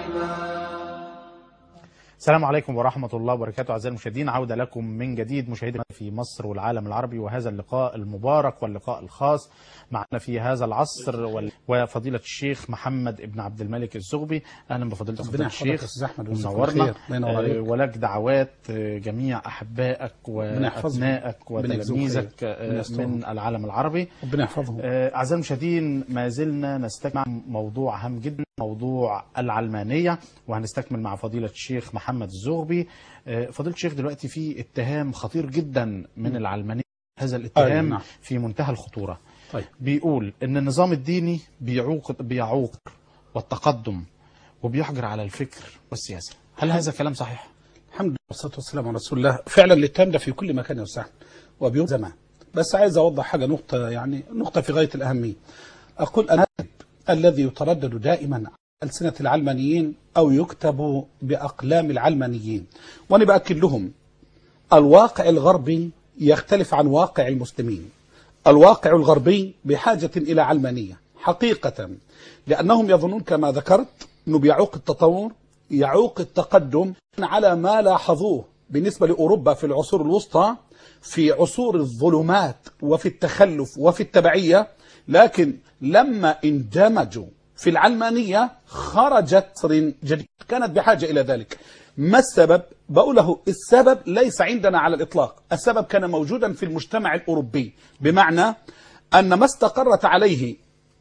السلام عليكم ورحمة الله وبركاته أعزائي المشاهدين عودة لكم من جديد مشاهدينا في مصر والعالم العربي وهذا اللقاء المبارك واللقاء الخاص معنا في هذا العصر وال- وفضيلة الشيخ محمد ابن عبد الملك الزغبي أهلا بفضيلتك ربنا فضيلة يحفظك يا الشيخ أستاذ أحمد ويجزاك الله منورنا خير. الله ينور عليك. آه، ولك دعوات آه، جميع أحبائك يحفظهم. وأبنائك ربنا يجزاهم وتلاميذك خير. آه، ربنا يسترهم. من العالم العربي ربنا يحفظهم آه، أعزائي المشاهدين ما زلنا نستكمل موضوع هام جدا موضوع العلمانية وهنستكمل مع فضيلة الشيخ محمد الزغبي آه، فضيلة الشيخ دلوقتي في اتهام خطير جدا من العلمانية هذا أيوة، الاتهام نعم. في منتهى الخطورة طيب بيقول ان النظام الديني بيعوق بيعوق والتقدم وبيحجر على الفكر والسياسة هل هذا كلام صحيح؟ الحمد لله والصلاة والسلام على رسول الله فعلا الاتهام ده في كل مكان يا أستاذ أحمد وبيوم زمان بس عايز أوضح حاجة نقطة يعني نقطة في غاية الأهمية أقول أن الذي يتردد دائما على ألسنة العلمانيين أو يكتب بأقلام العلمانيين وأنا بأكد لهم الواقع الغربي يختلف عن واقع المسلمين الواقع الغربي بحاجة إلى علمانية حقيقة لأنهم يظنون كما ذكرت أنه بيعوق التطور يعوق التقدم على ما لاحظوه بالنسبة لأوروبا في العصور الوسطى في عصور الظلمات وفي التخلف وفي التبعية لكن لما اندمجوا في العلمانية خرجت مصر جديد كانت بحاجة إلى ذلك ما السبب؟ بقوله السبب ليس عندنا على الإطلاق السبب كان موجودا في المجتمع الأوروبي بمعنى أن ما استقرت عليه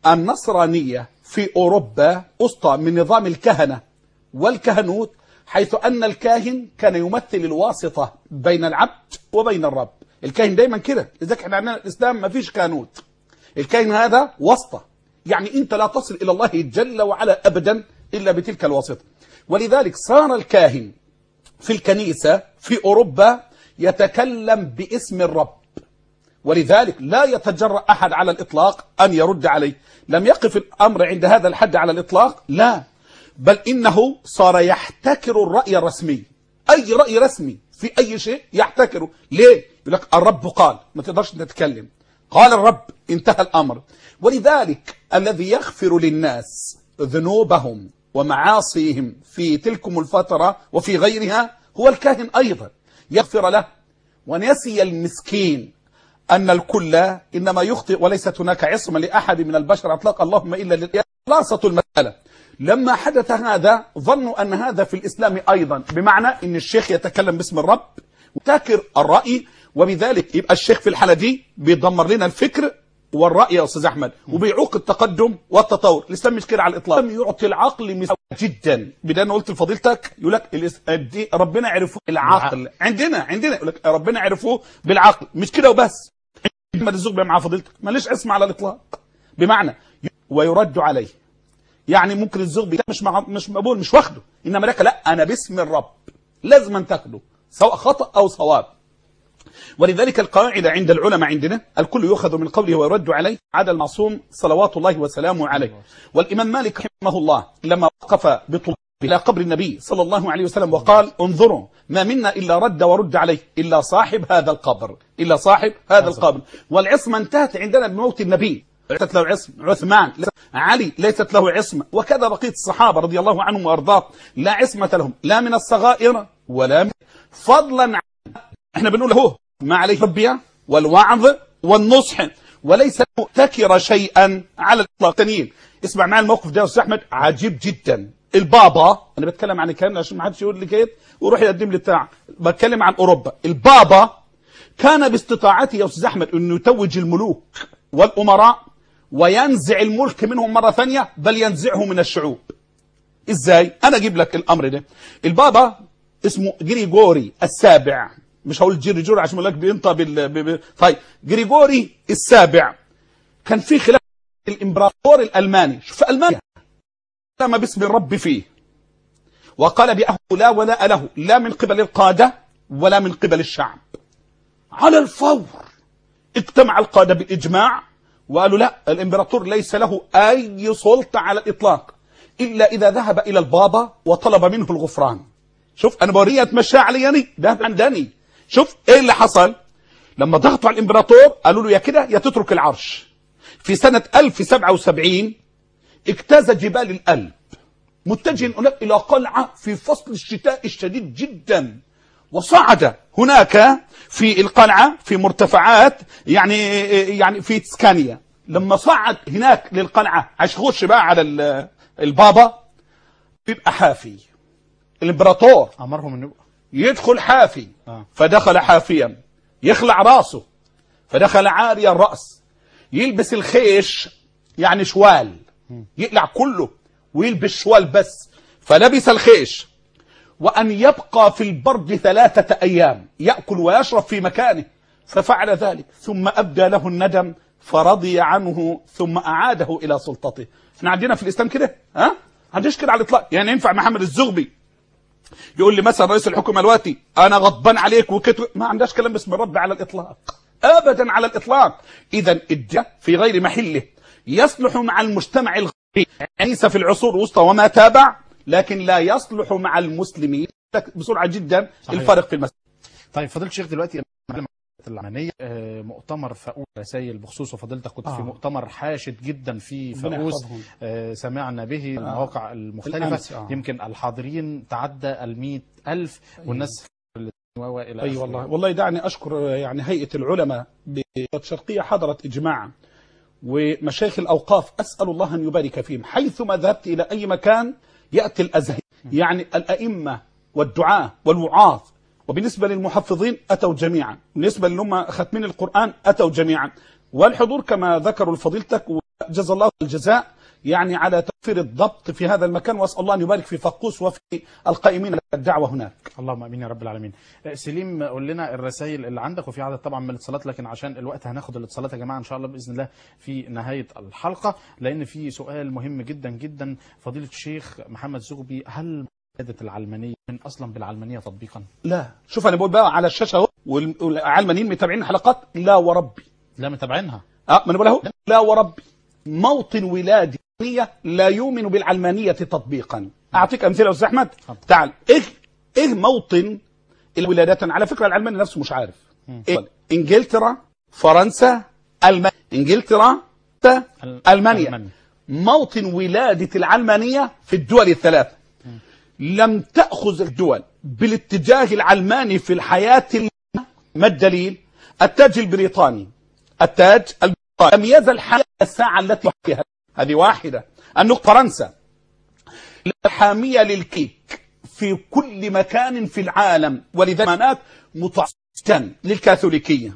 النصرانية في أوروبا أسطى من نظام الكهنة والكهنوت حيث أن الكاهن كان يمثل الواسطة بين العبد وبين الرب الكاهن دايما كده لذلك احنا عندنا الإسلام ما فيش كهنوت الكاهن هذا واسطة يعني أنت لا تصل إلى الله جل وعلا أبدا إلا بتلك الواسطة ولذلك صار الكاهن في الكنيسة في أوروبا يتكلم باسم الرب ولذلك لا يتجرأ أحد على الإطلاق أن يرد عليه لم يقف الأمر عند هذا الحد على الإطلاق لا بل إنه صار يحتكر الرأي الرسمي أي رأي رسمي في أي شيء يحتكره ليه؟ يقول لك الرب قال ما تقدرش تتكلم قال الرب انتهى الأمر ولذلك الذي يغفر للناس ذنوبهم ومعاصيهم في تلكم الفترة وفي غيرها هو الكاهن أيضا يغفر له ونسي المسكين أن الكل إنما يخطئ وليست هناك عصمة لأحد من البشر أطلق اللهم إلا لله خلاصة المسألة لما حدث هذا ظنوا أن هذا في الإسلام أيضا بمعنى أن الشيخ يتكلم باسم الرب وتاكر الرأي وبذلك يبقى الشيخ في الحالة دي بيدمر لنا الفكر والرأي يا أستاذ أحمد وبيعوق التقدم والتطور الإسلام مش كده على الإطلاق الإسلام يعطي العقل مساواة جدا بدأ أنا قلت لفضيلتك يقول لك الإس- دي ربنا عرفوه بالعقل عندنا عندنا يقول لك ربنا عرفوه بالعقل مش كده وبس محمد الزغبي مع فضيلتك ماليش اسم على الإطلاق بمعنى ويرد عليه يعني ممكن الزغبي ده مش مع... مش مقبول مش واخده انما لك لا انا باسم الرب لازم أن تاخده سواء خطا او صواب ولذلك القاعدة عند العلماء عندنا الكل يؤخذ من قوله ويرد عليه عدا المعصوم صلوات الله وسلامه عليه والإمام مالك رحمه الله لما وقف بطلاب إلى قبر النبي صلى الله عليه وسلم وقال انظروا ما منا إلا رد ورد عليه إلا صاحب هذا القبر إلا صاحب هذا القبر والعصمة انتهت عندنا بموت النبي ليست له عصم عثمان ليست- علي ليست له عصمة وكذا بقية الصحابة رضي الله عنهم وأرضاه لا عصمة لهم لا من الصغائر ولا من فضلا عن احنا بنقول هو ما عليه التربية والوعظ والنصح وليس مبتكر شيئا على الاطلاق تانيين اسمع معي الموقف ده يا استاذ احمد عجيب جدا البابا انا بتكلم عن الكلام ده عشان ما حدش يقول لي كده ويروح يقدم لي بتاع بتكلم عن اوروبا البابا كان باستطاعته يا استاذ احمد انه يتوج الملوك والامراء وينزع الملك منهم مره ثانيه بل ينزعه من الشعوب ازاي انا اجيب لك الامر ده البابا اسمه جريجوري السابع مش هقول جيري جوري عشان اقول لك بينطق بال ب... ب... طيب جريجوري السابع كان في خلاف الامبراطور الالماني شوف المانيا كلم باسم الرب فيه وقال بأنه لا ولاء له لا من قبل القادة ولا من قبل الشعب على الفور اجتمع القادة بالإجماع وقالوا لا الإمبراطور ليس له أي سلطة على الإطلاق إلا إذا ذهب إلى البابا وطلب منه الغفران شوف أنا بوريه أتمشى عليني ده عندني شوف إيه اللي حصل لما ضغطوا على الإمبراطور قالوا له يا كده يا تترك العرش في سنة 1077 اجتاز جبال الألب متجه هناك إلى قلعة في فصل الشتاء الشديد جدا وصعد هناك في القلعة في مرتفعات يعني يعني في تسكانيا لما صعد هناك للقلعة عشان يخش بقى على ال- البابا بيبقى حافي الامبراطور امرهم انه يدخل حافي آه. فدخل حافيا يخلع راسه فدخل عاري الرأس يلبس الخيش يعني شوال يقلع كله ويلبس شوال بس فلبس الخيش وأن يبقى في البرد ثلاثة أيام يأكل ويشرب في مكانه ففعل ذلك ثم أبدى له الندم فرضي عنه ثم أعاده إلى سلطته احنا عندنا في الإسلام كده ها عنديش كده على الإطلاق يعني ينفع محمد الزغبي يقول لي مثلا رئيس الحكومه دلوقتي انا غضبان عليك وكت ما عندهاش كلام باسم الرب على الاطلاق ابدا على الاطلاق اذا الدعاء في غير محله يصلح مع المجتمع الغربي ليس في العصور الوسطى وما تابع لكن لا يصلح مع المسلمين بسرعه جدا صحيح. الفرق في المسألة طيب فضيله الشيخ دلوقتي العلمانية آه، مؤتمر فاقوس رسائل بخصوص وفضيلتك كنت آه. في مؤتمر حاشد جدا في ربنا فاقوس يحفظهم. آه، سمعنا به المواقع المختلفة الأمس، آه. يمكن الحاضرين تعدى المئة ألف والناس وإلى اي آخره. والله والله دعني اشكر يعني هيئه العلماء بالشرقيه حضرت اجماع ومشايخ الاوقاف اسال الله ان يبارك فيهم حيثما ذهبت الى اي مكان ياتي الازهر يعني الائمه والدعاه والوعاظ وبالنسبه للمحفظين اتوا جميعا بالنسبه اللي هم ختمين القران اتوا جميعا والحضور كما ذكروا لفضيلتك وجزا الله الجزاء يعني على توفير الضبط في هذا المكان واسال الله ان يبارك في فقوس وفي القائمين على الدعوه هناك اللهم امين يا رب العالمين آه، سليم قول لنا الرسائل اللي عندك وفي عدد طبعا من الاتصالات لكن عشان الوقت هناخد الاتصالات يا جماعه ان شاء الله باذن الله في نهايه الحلقه لان في سؤال مهم جدا جدا فضيله الشيخ محمد زغبي هل عباده العلمانيه من اصلا بالعلمانيه تطبيقا لا شوف انا بقول بقى على الشاشه اهو وال- والعلمانيين متابعين الحلقات لا وربي لا متابعينها اه ما انا بقول اهو لا وربي موطن ولادي لا يؤمن بالعلمانيه تطبيقا اعطيك امثله يا استاذ احمد اتفضل. تعال ايه ايه موطن الولادات على فكره العلماني نفسه مش عارف إيه؟ انجلترا فرنسا المانيا انجلترا ال- المانيا ألمانيا. موطن ولاده العلمانيه في الدول الثلاث لم تأخذ الدول بالاتجاه العلماني في الحياة ال- ما الدليل التاج البريطاني التاج البريطاني لم يزل حتى الساعة التي فيها هذه واحدة النقطة فرنسا حامية للكيك في كل مكان في العالم ولذلك هناك متعصبا للكاثوليكية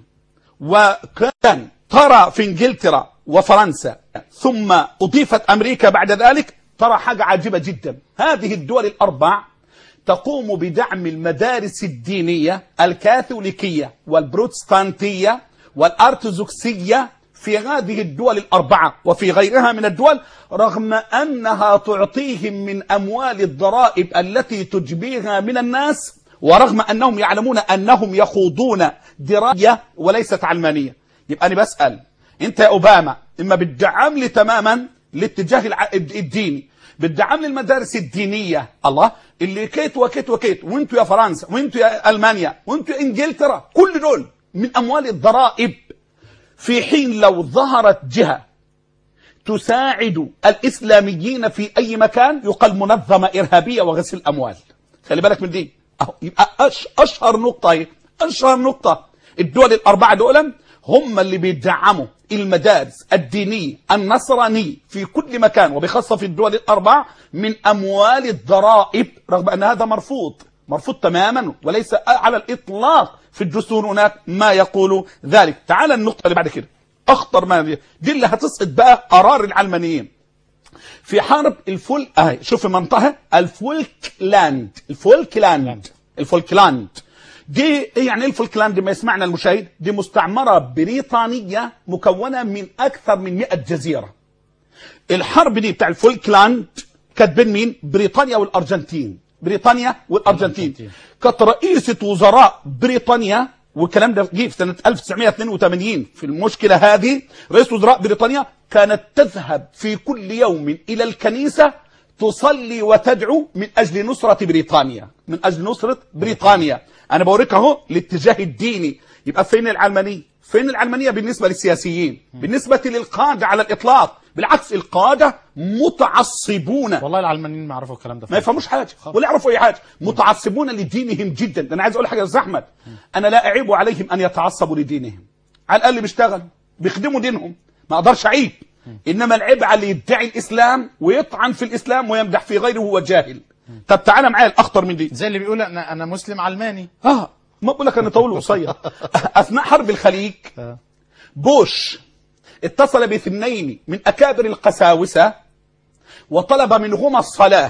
وكان ترى في انجلترا وفرنسا ثم اضيفت امريكا بعد ذلك ترى حاجه عجيبه جدا هذه الدول الاربع تقوم بدعم المدارس الدينيه الكاثوليكيه والبروتستانتيه والارثوذكسيه في هذه الدول الاربعه وفي غيرها من الدول رغم انها تعطيهم من اموال الضرائب التي تجبيها من الناس ورغم انهم يعلمون انهم يخوضون درايه وليست علمانيه يبقى انا بسال انت يا اوباما اما بتدعم لي تماما الاتجاه الع- الديني بتدعم لي المدارس الدينيه الله اللي كيت وكيت وكيت وانتوا يا فرنسا وانتوا يا المانيا وانتوا يا انجلترا كل دول من اموال الضرائب في حين لو ظهرت جهه تساعد الاسلاميين في اي مكان يقال منظمه ارهابيه وغسيل اموال خلي بالك من دي أهو يبقى أش اشهر نقطه اهي اشهر نقطه الدول الاربعه دول هم اللي بيدعموا المدارس الدينيه النصرانيه في كل مكان وبخاصه في الدول الاربع من اموال الضرائب رغم ان هذا مرفوض مرفوض تماما وليس على الاطلاق في الدستور هناك ما يقول ذلك تعال النقطه اللي بعد كده اخطر ما دي, دي اللي هتسقط بقى قرار العلمانيين في حرب الفول اهي شوف المنطقه الفولكلاند الفولكلاند الفولكلاند دي إيه يعني ايه الفولكلاند ما يسمعنا المشاهد دي مستعمره بريطانيه مكونه من اكثر من 100 جزيره الحرب دي بتاع الفولكلاند كانت بين مين بريطانيا والارجنتين بريطانيا والارجنتين الأرجنتين. كانت رئيسه وزراء بريطانيا والكلام ده جه في سنه 1982 في المشكله هذه رئيس وزراء بريطانيا كانت تذهب في كل يوم الى الكنيسه تصلي وتدعو من اجل نصره بريطانيا من اجل نصره بريطانيا انا بوريك اهو الاتجاه الديني يبقى فين العلمانيه فين العلمانيه بالنسبه للسياسيين بالنسبه للقاده على الاطلاق بالعكس القادة متعصبون والله العلمانيين ما يعرفوا الكلام ده ما يفهموش حاجه ولا يعرفوا اي حاجه متعصبون لدينهم جدا ده انا عايز اقول حاجه يا استاذ احمد انا لا اعيب عليهم ان يتعصبوا لدينهم على الاقل بيشتغلوا بيخدموا دينهم ما اقدرش اعيب انما العيب على اللي يدعي الاسلام ويطعن في الاسلام ويمدح في غيره وهو جاهل طب تعالى معايا الاخطر من دي زي اللي بيقول انا انا مسلم علماني اه ما بقول لك انا طويل وقصير اثناء حرب الخليج آه. بوش اتصل باثنين من اكابر القساوسه وطلب منهما الصلاه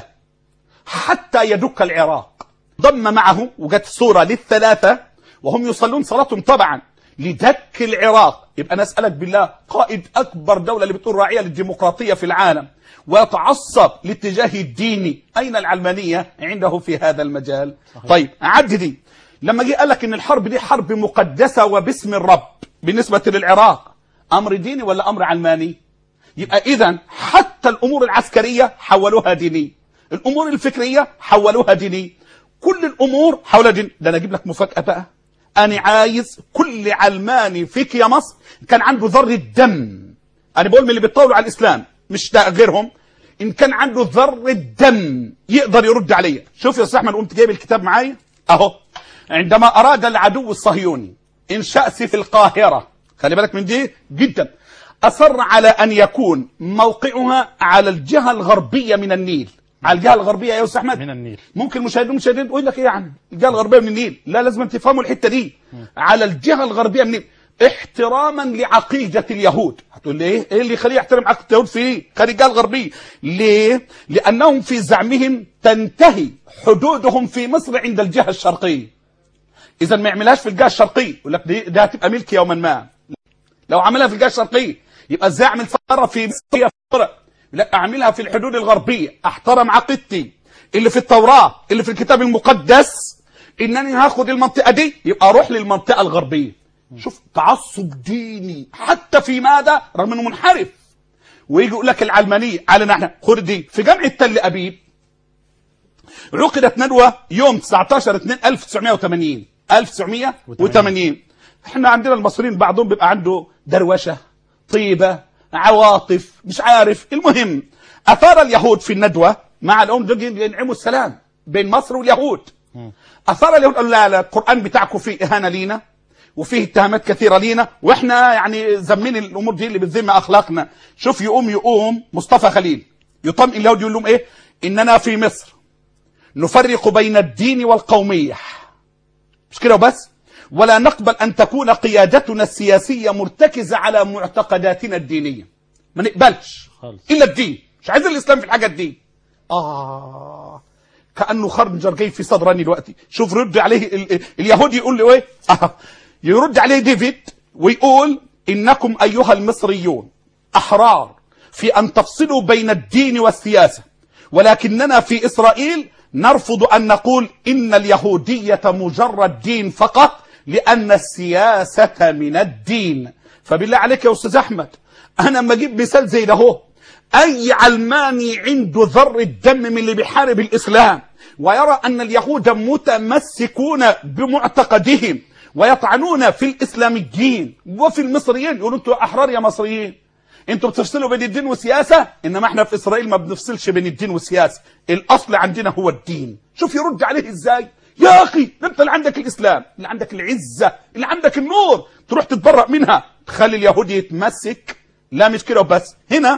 حتى يدك العراق ضم معه وجت صوره للثلاثه وهم يصلون صلاتهم طبعا لدك العراق يبقى انا اسالك بالله قائد اكبر دوله اللي بتقول راعيه للديمقراطيه في العالم ويتعصب لاتجاه الديني اين العلمانيه عنده في هذا المجال صحيح. طيب عد دي لما جه قال لك ان الحرب دي حرب مقدسه وباسم الرب بالنسبه للعراق امر ديني ولا امر علماني يبقى اذا حتى الامور العسكريه حولوها ديني الامور الفكريه حولوها ديني كل الامور حول دين ده انا اجيب لك مفاجاه بقى انا عايز كل علماني فيك يا مصر كان عنده ذره دم انا بقول من اللي بيتطاولوا على الاسلام مش ده غيرهم ان كان عنده ذره دم يقدر يرد عليا شوف يا استاذ احمد قمت جايب الكتاب معايا اهو عندما اراد العدو الصهيوني انشاء سيف القاهره خلي بالك من دي جدا اصر على ان يكون موقعها على الجهه الغربيه من النيل على الجهه الغربيه يا استاذ احمد من النيل ممكن المشاهدين مشاهدين يقول لك ايه يعني الجهه الغربيه من النيل لا لازم تفهموا الحته دي على الجهه الغربيه من النيل احتراما لعقيده اليهود هتقول لي ايه ايه اللي يخليه يحترم عقيده اليهود في ايه خارج الجهه الغربيه ليه لانهم في زعمهم تنتهي حدودهم في مصر عند الجهه الشرقيه اذا ما يعملهاش في الجهه الشرقيه يقول لك دي ده هتبقى ملك يوما ما لو عملها في الجهه الشرقيه يبقى ازاي اعمل ثوره في مصر لا اعملها في الحدود الغربيه احترم عقيدتي اللي في التوراه اللي في الكتاب المقدس انني هاخد المنطقه دي يبقى اروح للمنطقه الغربيه شوف تعصب ديني حتى في ماذا رغم انه منحرف ويجي يقول لك العلمانيه علينا احنا خد دي في جامعه تل ابيب عقدت ندوه يوم 19 2 1980 1980 احنا عندنا المصريين بعضهم بيبقى عنده دروشه طيبه عواطف مش عارف المهم اثار اليهود في الندوه مع الام دول ينعموا السلام بين مصر واليهود اثار اليهود قالوا لا لا القران بتاعكم فيه اهانه لينا وفيه اتهامات كثيره لينا واحنا يعني ذمين الامور دي اللي بتذم اخلاقنا شوف يقوم يقوم مصطفى خليل يطمئن اليهود يقول لهم ايه اننا في مصر نفرق بين الدين والقوميه مش كده وبس ولا نقبل أن تكون قيادتنا السياسية مرتكزة على معتقداتنا الدينية ما نقبلش خالص. إلا الدين مش عايز الإسلام في الحاجات دي آه كأنه خنجر جاي في صدراني دلوقتي شوف رد عليه ال- ال- اليهودي يقول له إيه آه. يرد عليه ديفيد ويقول إنكم أيها المصريون أحرار في أن تفصلوا بين الدين والسياسة ولكننا في إسرائيل نرفض أن نقول إن اليهودية مجرد دين فقط لأن السياسة من الدين فبالله عليك يا أستاذ أحمد أنا لما أجيب مثال زي ده هو أي علماني عنده ذر الدم من اللي بيحارب الإسلام ويرى أن اليهود متمسكون بمعتقدهم ويطعنون في الإسلاميين وفي المصريين يقولوا أنتوا أحرار يا مصريين انتوا بتفصلوا بين الدين والسياسة انما احنا في اسرائيل ما بنفصلش بين الدين والسياسة الاصل عندنا هو الدين شوف يرد عليه ازاي يا اخي ده انت اللي عندك الاسلام اللي عندك العزة اللي عندك النور تروح تتبرأ منها تخلي اليهودي يتمسك لا مش كده وبس هنا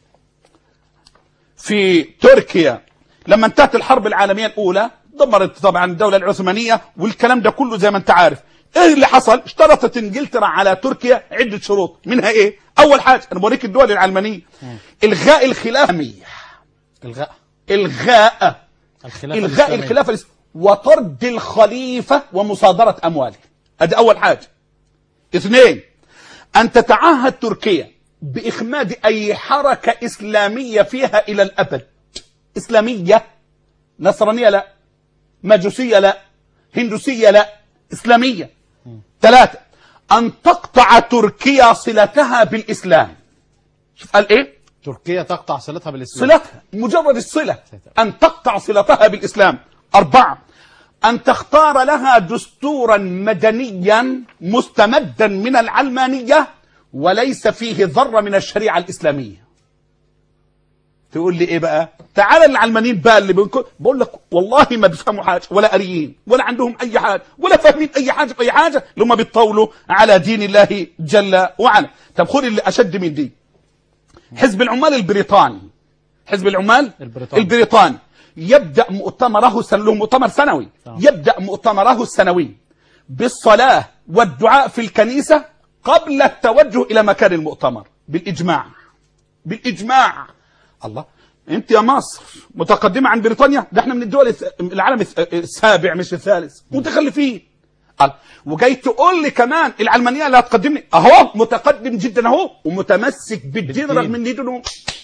في تركيا لما انتهت الحرب العالمية الاولى دمرت طبعا الدولة العثمانية والكلام ده كله زي ما انت عارف ايه اللي حصل اشترطت انجلترا على تركيا عدة شروط منها ايه اول حاجة انا بوريك الدول العلمانية الغاء الخلافة الغاء الغاء الخلافة الغاء الإسلامية. الخلافة الإس- وطرد الخليفة ومصادرة امواله ادي اول حاجة اثنين ان تتعهد تركيا باخماد اي حركة اسلامية فيها الى الابد اسلامية نصرانية لا مجوسية لا هندوسية لا إسلامية ثلاثة أن تقطع تركيا صلتها بالإسلام شوف قال إيه تركيا تقطع صلتها بالإسلام صلتها مجرد الصلة أن تقطع صلتها بالإسلام أربعة أن تختار لها دستورا مدنيا مستمدا من العلمانية وليس فيه ذرة من الشريعة الإسلامية تقول لي ايه بقى تعال العلمانيين بقى اللي بنكو... بقول لك والله ما بيفهموا حاجه ولا قاريين ولا عندهم اي حاجه ولا فاهمين اي حاجه في اي حاجه اللي هم بيتطاولوا على دين الله جل وعلا طب خد اللي اشد من دي حزب العمال البريطاني حزب العمال البريطاني. البريطاني يبدا مؤتمره سن له مؤتمر سنوي نعم. يبدا مؤتمره السنوي بالصلاه والدعاء في الكنيسه قبل التوجه الى مكان المؤتمر بالاجماع بالاجماع الله انت يا مصر متقدمه عن بريطانيا ده احنا من الدول الس- العالم الس- السابع مش الثالث متخلفين قال وجاي تقول لي كمان العلمانيه اللي هتقدمني اهو متقدم جدا اهو ومتمسك بالدين بالدين. رغم ان دينه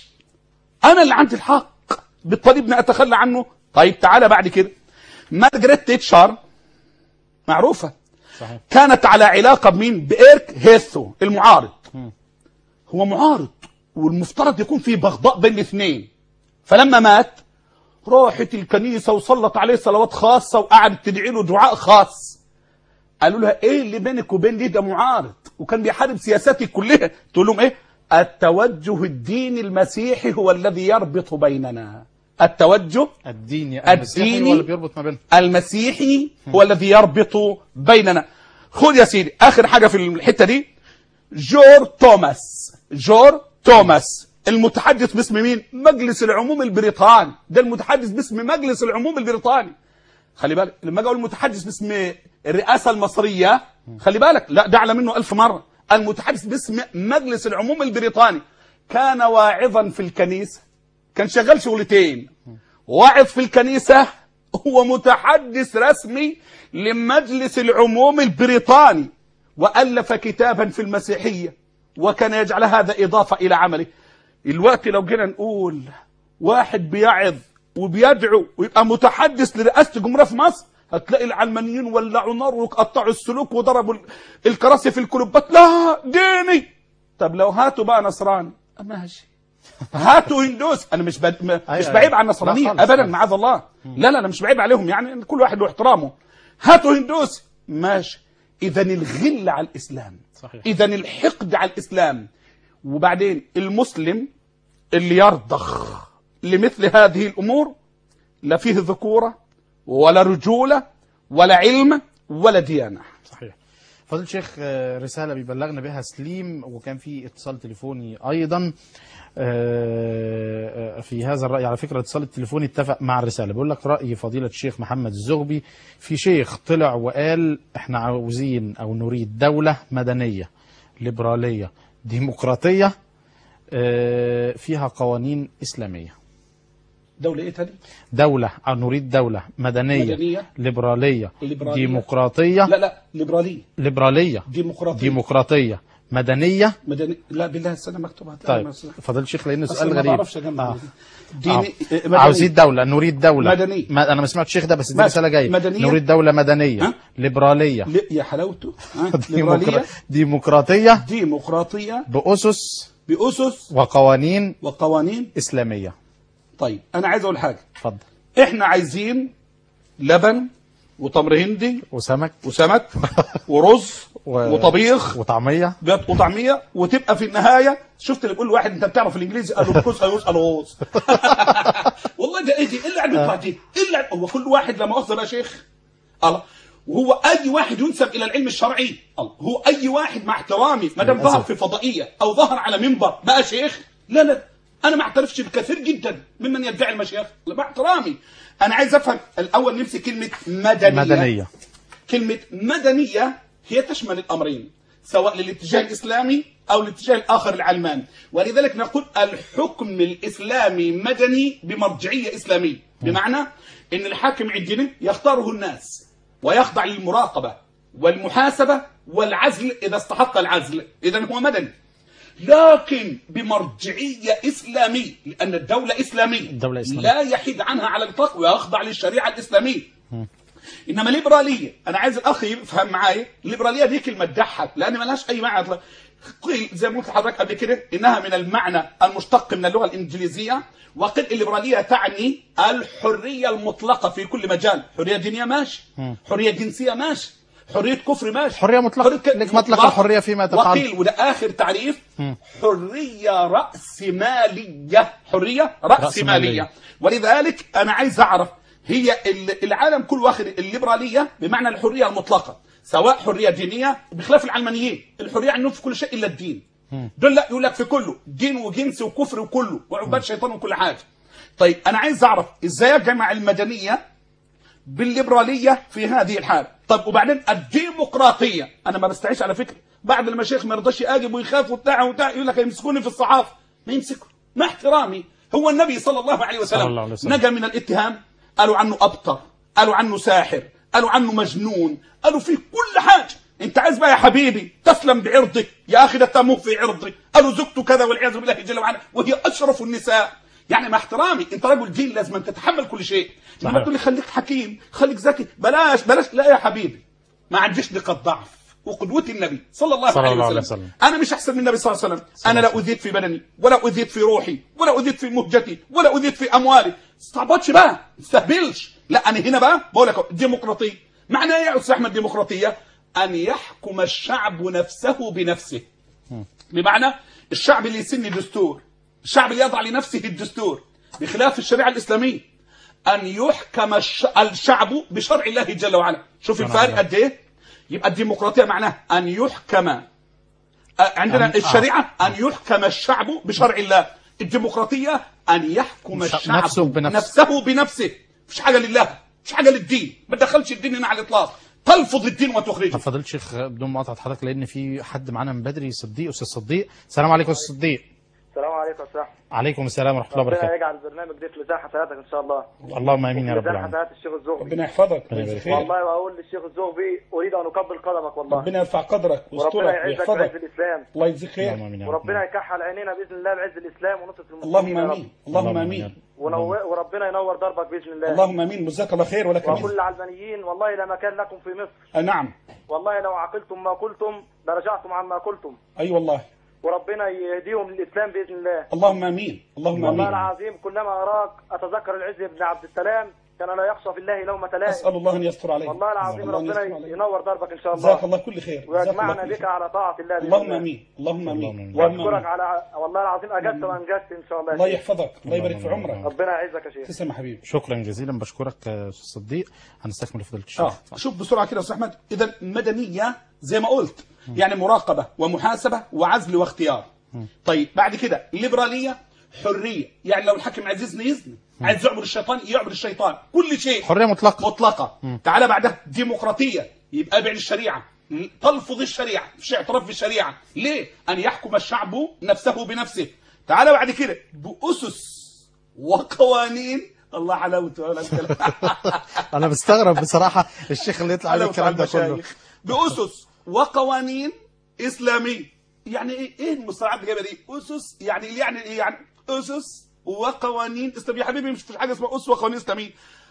انا اللي عندي الحق بالطريق ابني اتخلى عنه طيب تعالى بعد كده مارجريت تيتشار معروفه صحيح كانت على علاقه بمين بإيرك هيثو المعارض هو معارض والمفترض يكون في بغضاء بين الاثنين فلما مات راحت الكنيسه وصلت عليه صلوات خاصه وقعدت تدعي له دعاء خاص قالوا لها ايه اللي بينك وبين دي ده معارض وكان بيحارب سياساتي كلها تقول لهم ايه التوجه الديني المسيحي هو الذي يربط بيننا التوجه الديني المسيحي الديني هو اللي بيربط ما بينهم المسيحي هو الذي يربط بيننا خذ يا سيدي اخر حاجه في الحته دي جور توماس جور توماس المتحدث باسم مين مجلس العموم البريطاني ده المتحدث باسم مجلس العموم البريطاني خلي بالك لما اجي اقول المتحدث باسم الرئاسه المصريه خلي بالك لا ده اعلى منه ألف مره المتحدث باسم مجلس العموم البريطاني كان واعظا في الكنيسه كان شغال شغلتين واعظ في الكنيسه هو متحدث رسمي لمجلس العموم البريطاني والف كتابا في المسيحيه وكان يجعل هذا اضافه الى عمله الوقت لو جينا نقول واحد بيعظ وبيدعو ويبقى متحدث لرئاسه الجمهوريه في مصر هتلاقي العلمانيين ولعوا نار وقطعوا السلوك وضربوا الكراسي في الكلوبات لا ديني طب لو هاتوا بقى نصراني ماشي هاتوا هندوس انا مش بد... م- مش أيوة. بعيب عن لا النصرانيه خالص ابدا خالص. معاذ الله لا لا انا مش بعيب عليهم يعني كل واحد له احترامه هاتوا هندوس ماشي اذا الغل على الاسلام صحيح. اذا الحقد على الاسلام وبعدين المسلم اللي يرضخ لمثل هذه الامور لا فيه ذكوره ولا رجوله ولا علم ولا ديانه صحيح فضيلة الشيخ آه، رسالة بيبلغنا بها سليم وكان في اتصال تليفوني أيضا آه، آه، في هذا الرأي على فكرة الاتصال التليفوني اتفق مع الرسالة بيقول لك رأي فضيلة الشيخ محمد الزغبي في شيخ طلع وقال احنا عاوزين أو نريد دولة مدنية ليبرالية ديمقراطية آه، فيها قوانين إسلامية دوله ايه تاني دولة أو نريد دولة مدنية, مدنية. ليبرالية, ليبرالية. ديمقراطية لا لا ليبراليه ليبرالية ديمقراطيه ديمقراطية مدنية مدني لا بالله السنه مكتوب هتلاقي طيب مس- فضل الشيخ لأنه أصلاً سؤال ما غريب بعرفش اجمع آه. ديني آه. مدني. عاوزين دولة نريد دولة مدنية. ما أنا ما سمعت الشيخ ده بس دي ماشي. رسالة جاية مدنية. نريد دولة مدنية ها؟ ليبرالية ل- يا حلاوته ها؟ ديمقرا- ليبراليه ديمقراطية ديمقراطيه بأسس باسس وقوانين وقوانين إسلامية طيب انا عايز اقول حاجه اتفضل احنا عايزين لبن وتمر هندي وسمك وسمك ورز و- وطبيخ وطعمية بيض وطعميه وتبقى في النهايه شفت اللي بيقول واحد انت بتعرف الانجليزي قال له بكوز اي يسال غوص والله ده ايه دي ايه اللي قاعد بيطلع دي ايه اللي قاعد- هو كل واحد لما مؤاخذه بقى شيخ الله وهو اي واحد ينسب الى العلم الشرعي الله هو اي واحد مع احترامي ما دام للأسف. ظهر في فضائيه او ظهر على منبر بقى شيخ لا لا انا ما اعترفش بكثير جدا ممن يدعي المشايخ مع احترامي انا عايز افهم الاول نمسك كلمه مدنيه مدنية كلمة مدنية هي تشمل الأمرين سواء للاتجاه الإسلامي أو الاتجاه الآخر العلماني ولذلك نقول الحكم الإسلامي مدني بمرجعية إسلامية بمعنى أن الحاكم عندنا يختاره الناس ويخضع للمراقبة والمحاسبة والعزل إذا استحق العزل إذا هو مدني لكن بمرجعية إسلامية لأن الدولة إسلامية الدولة إسلامية. لا يحيد عنها على الإطلاق ويخضع للشريعة الإسلامية انما ليبراليه انا عايز الاخ يفهم معايا الليبراليه دي كلمه تضحك لان ملهاش اي معنى اطلاق قيل زي ما قلت لحضرتك قبل كده انها من المعنى المشتق من اللغه الانجليزيه وقيل الليبراليه تعني الحريه المطلقه في كل مجال حريه دينيه ماشي حريه جنسيه ماشي حريه كفر ماشي حرية مطلقة. ك- لك مطلق الحرية فيما تفعل. وقيل وده اخر تعريف حريه راس ماليه حريه راس رأسمالية. ماليه ولذلك انا عايز اعرف هي ال- العالم كل واخد الليبراليه بمعنى الحريه المطلقه سواء حريه دينيه بخلاف العلمانيين الحريه عندهم في كل شيء الا الدين دول لا يقول لك في كله دين وجنس وكفر وكله وعباد شيطان وكل حاجه طيب انا عايز اعرف ازاي اجمع المدنيه بالليبراليه في هذه الحاله طب وبعدين الديمقراطيه انا ما بستعيش على فكره بعد المشايخ ما يرضاش يجب ويخاف وبتاع وبتاع يقول لك يمسكوني في الصحافه ما يمسكوا مع احترامي هو النبي صلى الله عليه صلى وسلم, الله عليه وسلم. نجا من الاتهام قالوا عنه ابطر قالوا عنه ساحر قالوا عنه مجنون قالوا فيه كل حاجه انت عايز بقى يا حبيبي تسلم بعرضك يا اخي ده تموه في عرضك قالوا زوجته كذا والعياذ بالله جل وعلا وهي اشرف النساء يعني مع احترامي انت رجل دين لازم أن تتحمل كل شيء لما صحيح. تقول لي خليك حكيم خليك ذكي بلاش بلاش لا يا حبيبي ما عنديش نقاط ضعف وقدوتي النبي صلى الله, صلى عليه, الله عليه وسلم. وسلم. انا مش احسن من النبي صلى الله عليه وسلم انا لا اذيت في بدني ولا اذيت في روحي ولا اذيت في مهجتي ولا اذيت في اموالي استعبطش بقى ما تستهبلش لا انا هنا بقى بقول لك ديمقراطيه معنى ايه يا استاذ احمد ديمقراطيه ان يحكم الشعب نفسه بنفسه بمعنى الشعب اللي يسن دستور الشعب اللي يضع لنفسه الدستور بخلاف الشريعه الاسلاميه ان يحكم الش... الشعب بشرع الله جل وعلا شوف سبحان الفارق الله. قد ايه يبقى الديمقراطيه معناها ان يحكم آه، عندنا أن- الشريعه ان يحكم الشعب بشرع الله الديمقراطيه ان يحكم الش- الشعب نفسه بنفسه. نفسه بنفسه مش حاجه لله مش حاجه للدين ما تدخلش الدين هنا على الاطلاق تلفظ الدين وتخرجه طب فضيله الشيخ بدون مقاطعه حضرتك لان في حد معانا من بدري صديق استاذ صديق السلام عليكم يا استاذ صديق السلام عليكم يا صاحبي عليكم السلام ورحمه الله ربنا وبركاته يجعل البرنامج ده في ميزان حسناتك ان شاء الله اللهم امين يا رب ميزان العالمين حسنات الشيخ الزغبي ربنا يحفظك ربنا يبارك خير. والله واقول للشيخ الزغبي اريد ان اقبل قدمك والله ربنا يرفع قدرك وربنا ويسترك يعزك بعز ويحفظك الاسلام الله يجزيك خير اللهم امين يا رب وربنا يكحل عينينا باذن الله بعز الاسلام ونصره المسلمين اللهم يا رب. امين اللهم امين ونو- وربنا ينور دربك باذن الله اللهم امين جزاك الله خير ولك وكل مثل العلمانيين والله لا مكان لكم في مصر آه، نعم والله لو عقلتم ما قلتم لرجعتم عما قلتم اي والله وربنا يهديهم للاسلام باذن الله اللهم امين اللهم والله امين العظيم كلما اراك اتذكر العز بن عبد السلام كان لا يخشى في الله لومة لائم اسال الله ان يستر عليك والله العظيم الله أن ربنا يستر عليك. ينور دربك ان شاء جزاك الله الله كل خير جزاك الله ويجمعنا كل بك خير. على طاعة الله بإذن اللهم الله. امين اللهم امين اللهم اللهم واشكرك امين على والله العظيم اجدت وانجزت ان شاء الله الله يحفظك الله يبارك في اللهم عمرك ربنا يعزك يا شيخ تسلم يا حبيبي شكرا جزيلا بشكرك يا استاذ صديق هنستكمل فضيله الشيخ اه شوف بسرعه كده يا استاذ احمد اذا مدنيه زي ما قلت يعني مراقبه ومحاسبه وعزل واختيار طيب بعد كده الليبراليه حريه يعني لو الحاكم عزيزني يزني عايز يعبد الشيطان يعبد الشيطان كل شيء حريه مطلقه مطلقه تعالى بعدها ديمقراطيه يبقى ابعد الشريعه تلفظ الشريعه مفيش اعتراف بالشريعه ليه ان يحكم الشعب نفسه بنفسه تعالى بعد كده باسس وقوانين الله حلاوته ولا الكلام انا مستغرب بصراحه الشيخ اللي يطلع عليه حلاوة الكلام ده كله المشايخ. باسس وقوانين اسلاميه يعني ايه ايه المصطلحات اللي جايبه دي اسس يعني إيه يعني ايه يعني اسس وقوانين اسلاميه يا حبيبي مش في حاجه اسمها اسس وقوانين اسلاميه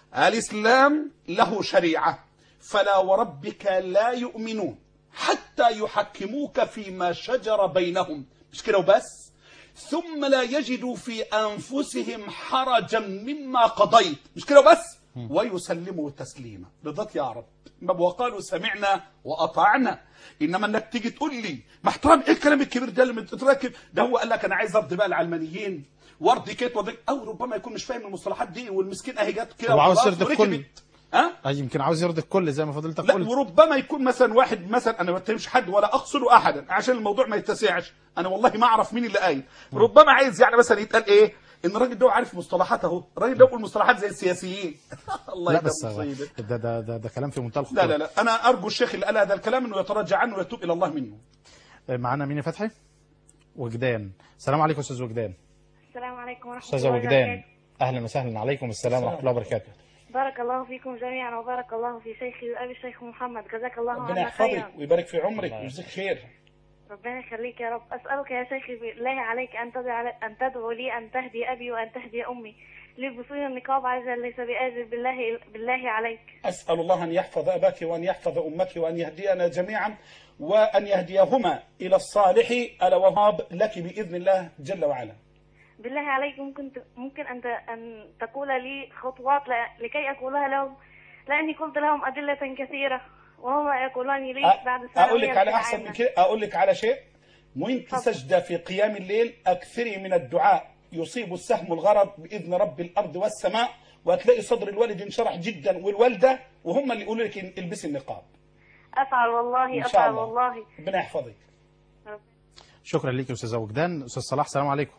الاسلام له شريعه فلا وربك لا يؤمنون حتى يحكموك فيما شجر بينهم مش كده وبس ثم لا يجدوا في انفسهم حرجا مما قضيت مش كده وبس ويسلموا تسليما رضاك يا رب ما وقالوا سمعنا واطعنا انما انك تيجي تقول لي ما احترام ايه الكلام الكبير ده اللي بتتركب ده هو قال لك انا عايز ارضي بقى العلمانيين وارضي كيت وارضي او ربما يكون مش فاهم المصطلحات دي والمسكين اهي جت كده هو عاوز وخلاص يرضي الكل. وركبت. ها أي يمكن عاوز يرضي الكل زي ما فضيلتك لا قلت وربما يكون مثلا واحد مثلا انا ما بتهمش حد ولا اقصد احدا عشان الموضوع ما يتسعش انا والله ما اعرف مين اللي قايل ربما عايز يعني مثلا يتقال ايه ان الراجل ده عارف مصطلحات اهو الراجل ده بيقول مصطلحات زي السياسيين الله لا يكرم بس مصيبه ده ده ده, ده كلام في منتهى الخطوره لا لا لا انا ارجو الشيخ اللي قال هذا الكلام انه يتراجع عنه ويتوب الى الله منه معانا مين يا فتحي وجدان السلام عليكم استاذ وجدان السلام عليكم ورحمة استاذه الله وجدان وبركاته اهلا وسهلا عليكم السلام ورحمه الله وبركاته بارك الله فيكم جميعا وبارك الله في شيخي وأبي الشيخ محمد جزاك الله ربنا عنا يحفظك خيرا ويبارك في عمرك ويجزيك خير ربنا يخليك يا رب أسألك يا شيخي بالله عليك أن تدعو, أن تدعو لي أن تهدي أبي وأن تهدي أمي لبسون النقاب عزا ليس بآجل بالله, بالله عليك اسال الله ان يحفظ اباك وان يحفظ امك وان يهدينا جميعا وان يهديهما الى الصالح الا وهاب لك باذن الله جل وعلا بالله عليك ممكن ت- ممكن أن ت- أن تقول لي خطوات ل- لكي أقولها لهم لأني قلت لهم أدلة كثيرة وهما يقولان لي أ- بعد اقول لك ثانوية على احسن من كده اقول لك على شيء وانت سجده في قيام الليل اكثري من الدعاء يصيب السهم الغرض باذن رب الارض والسماء وهتلاقي صدر الوالد انشرح جدا والوالده وهم اللي يقولوا لك البسي النقاب أفعل والله ان شاء أفعل الله والله ربنا يحفظك شكرا ليك يا استاذ وجدان استاذ صلاح السلام عليكم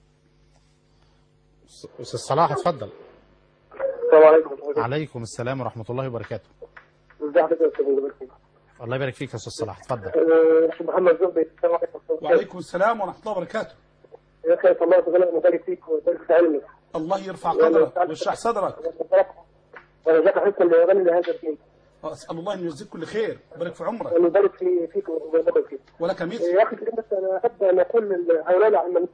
استاذ صلاح اتفضل السلام عليكم عليكم السلام ورحمه الله وبركاته ازي حضرتك يا استاذ مبارك الله يبارك فيك يا استاذ صلاح اتفضل أه، محمد زهبي السلام عليكم وعليكم السلام ورحمه الله وبركاته يا اخي الله تعالى مبارك فيك ويبارك في علمك الله يرفع قدرك ويشرح صدرك ورزقك حسن ليغني لهذا الدين واسال الله ان يجزيك كل خير ويبارك في عمرك ونبارك في فيك ويبارك فيك ولك مثل يا اخي كريم بس انا احب ان اقول لهؤلاء العلمانيين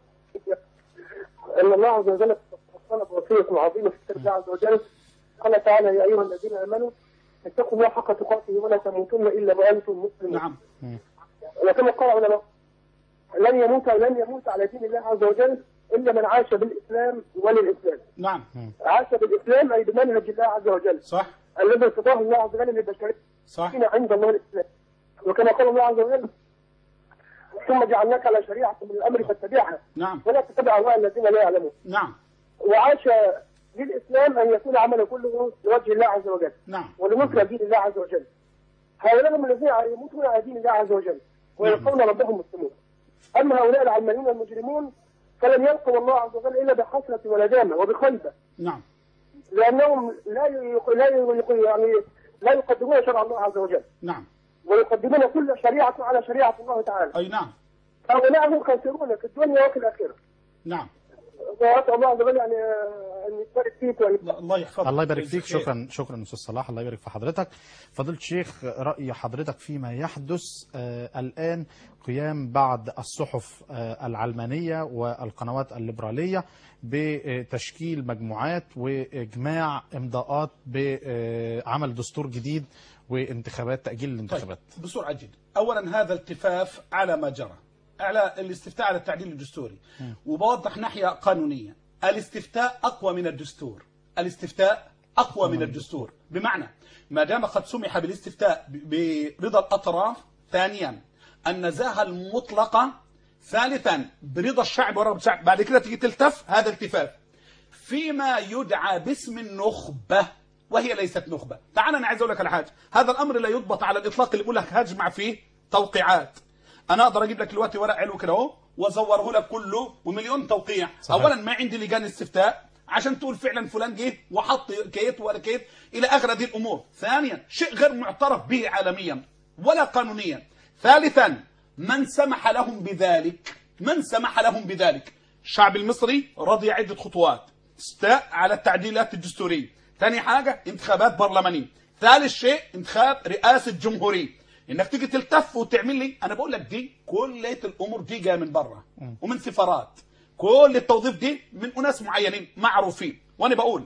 ان الله عز وجل طلب وصيه عظيمه في كتاب الله عز وجل قال تعالى يا ايها الذين امنوا اتقوا الله حق تقاته ولا تموتن الا وانتم مسلمون نعم وكما قال العلماء لن يموت لن يموت على دين الله عز وجل الا من عاش بالاسلام وللاسلام نعم عاش بالاسلام اي بمنهج الله عز وجل صح الذي ارتضاه الله عز وجل للبشريه صح عند الله الاسلام وكما قال الله عز وجل ثم جعلناك على شريعه من الامر فاتبعها نعم ولا تتبع اهواء الذين لا يعلمون نعم وعاش للاسلام ان يكون عمله كله لوجه الله عز وجل نعم ولنصر دين الله عز وجل هؤلاء هم الذين يموتون على دين الله عز وجل ويلقون ربهم مسلمون اما هؤلاء العلمانيون المجرمون فلن يلقوا الله عز وجل الا بحسره وندامه وبخيبه نعم لانهم لا يق... لا يق... يعني لا يقدمون شرع الله عز وجل نعم ويقدمون كل شريعه على شريعه الله تعالى اي نعم هؤلاء هم خاسرون في الدنيا وفي الاخره نعم واسال الله عز وجل يعني آه، ان يبارك فيك وان الله يحفظك الله يبارك فيك ويجزيك خير. شكرا شكرا استاذ صلاح الله يبارك في حضرتك فضيله الشيخ راي حضرتك فيما يحدث آه الان قيام بعض الصحف آه العلمانيه والقنوات الليبراليه بتشكيل مجموعات واجماع امضاءات بعمل دستور جديد وانتخابات تاجيل الانتخابات طيب بسرعة جدا أولا هذا التفاف على ما جرى على الاستفتاء على التعديل الدستوري وبوضح ناحية قانونية الاستفتاء أقوى من الدستور الاستفتاء أقوى من الدستور بمعنى ما دام قد سمح بالاستفتاء ب- برضا الأطراف ثانيا النزاهة المطلقة ثالثا برضا الشعب ورغبة الشعب بعد كده تيجي تلتف هذا التفاف فيما يدعى باسم النخبة وهي ليست نخبة تعال أنا عايز أقول لك على حاجة هذا الأمر لا يضبط على الإطلاق اللي بيقول لك هجمع فيه توقيعات أنا أقدر أجيب لك دلوقتي ورق علو كده أهو وأزوره لك كله ومليون توقيع صحيح. أولا ما عندي لجان استفتاء عشان تقول فعلا فلان جه وحط كيت ولا كيت إلى آخر هذه الأمور ثانيا شيء غير معترف به عالميا ولا قانونيا ثالثا من سمح لهم بذلك من سمح لهم بذلك الشعب المصري رضي عدة خطوات استاء على التعديلات الدستورية ثاني حاجة انتخابات برلمانية ثالث شيء انتخاب رئاسة جمهورية انك تيجي تلتف وتعمل لي انا بقول لك دي كل الامور دي جايه من بره ومن سفارات كل التوظيف دي من اناس معينين معروفين وانا بقول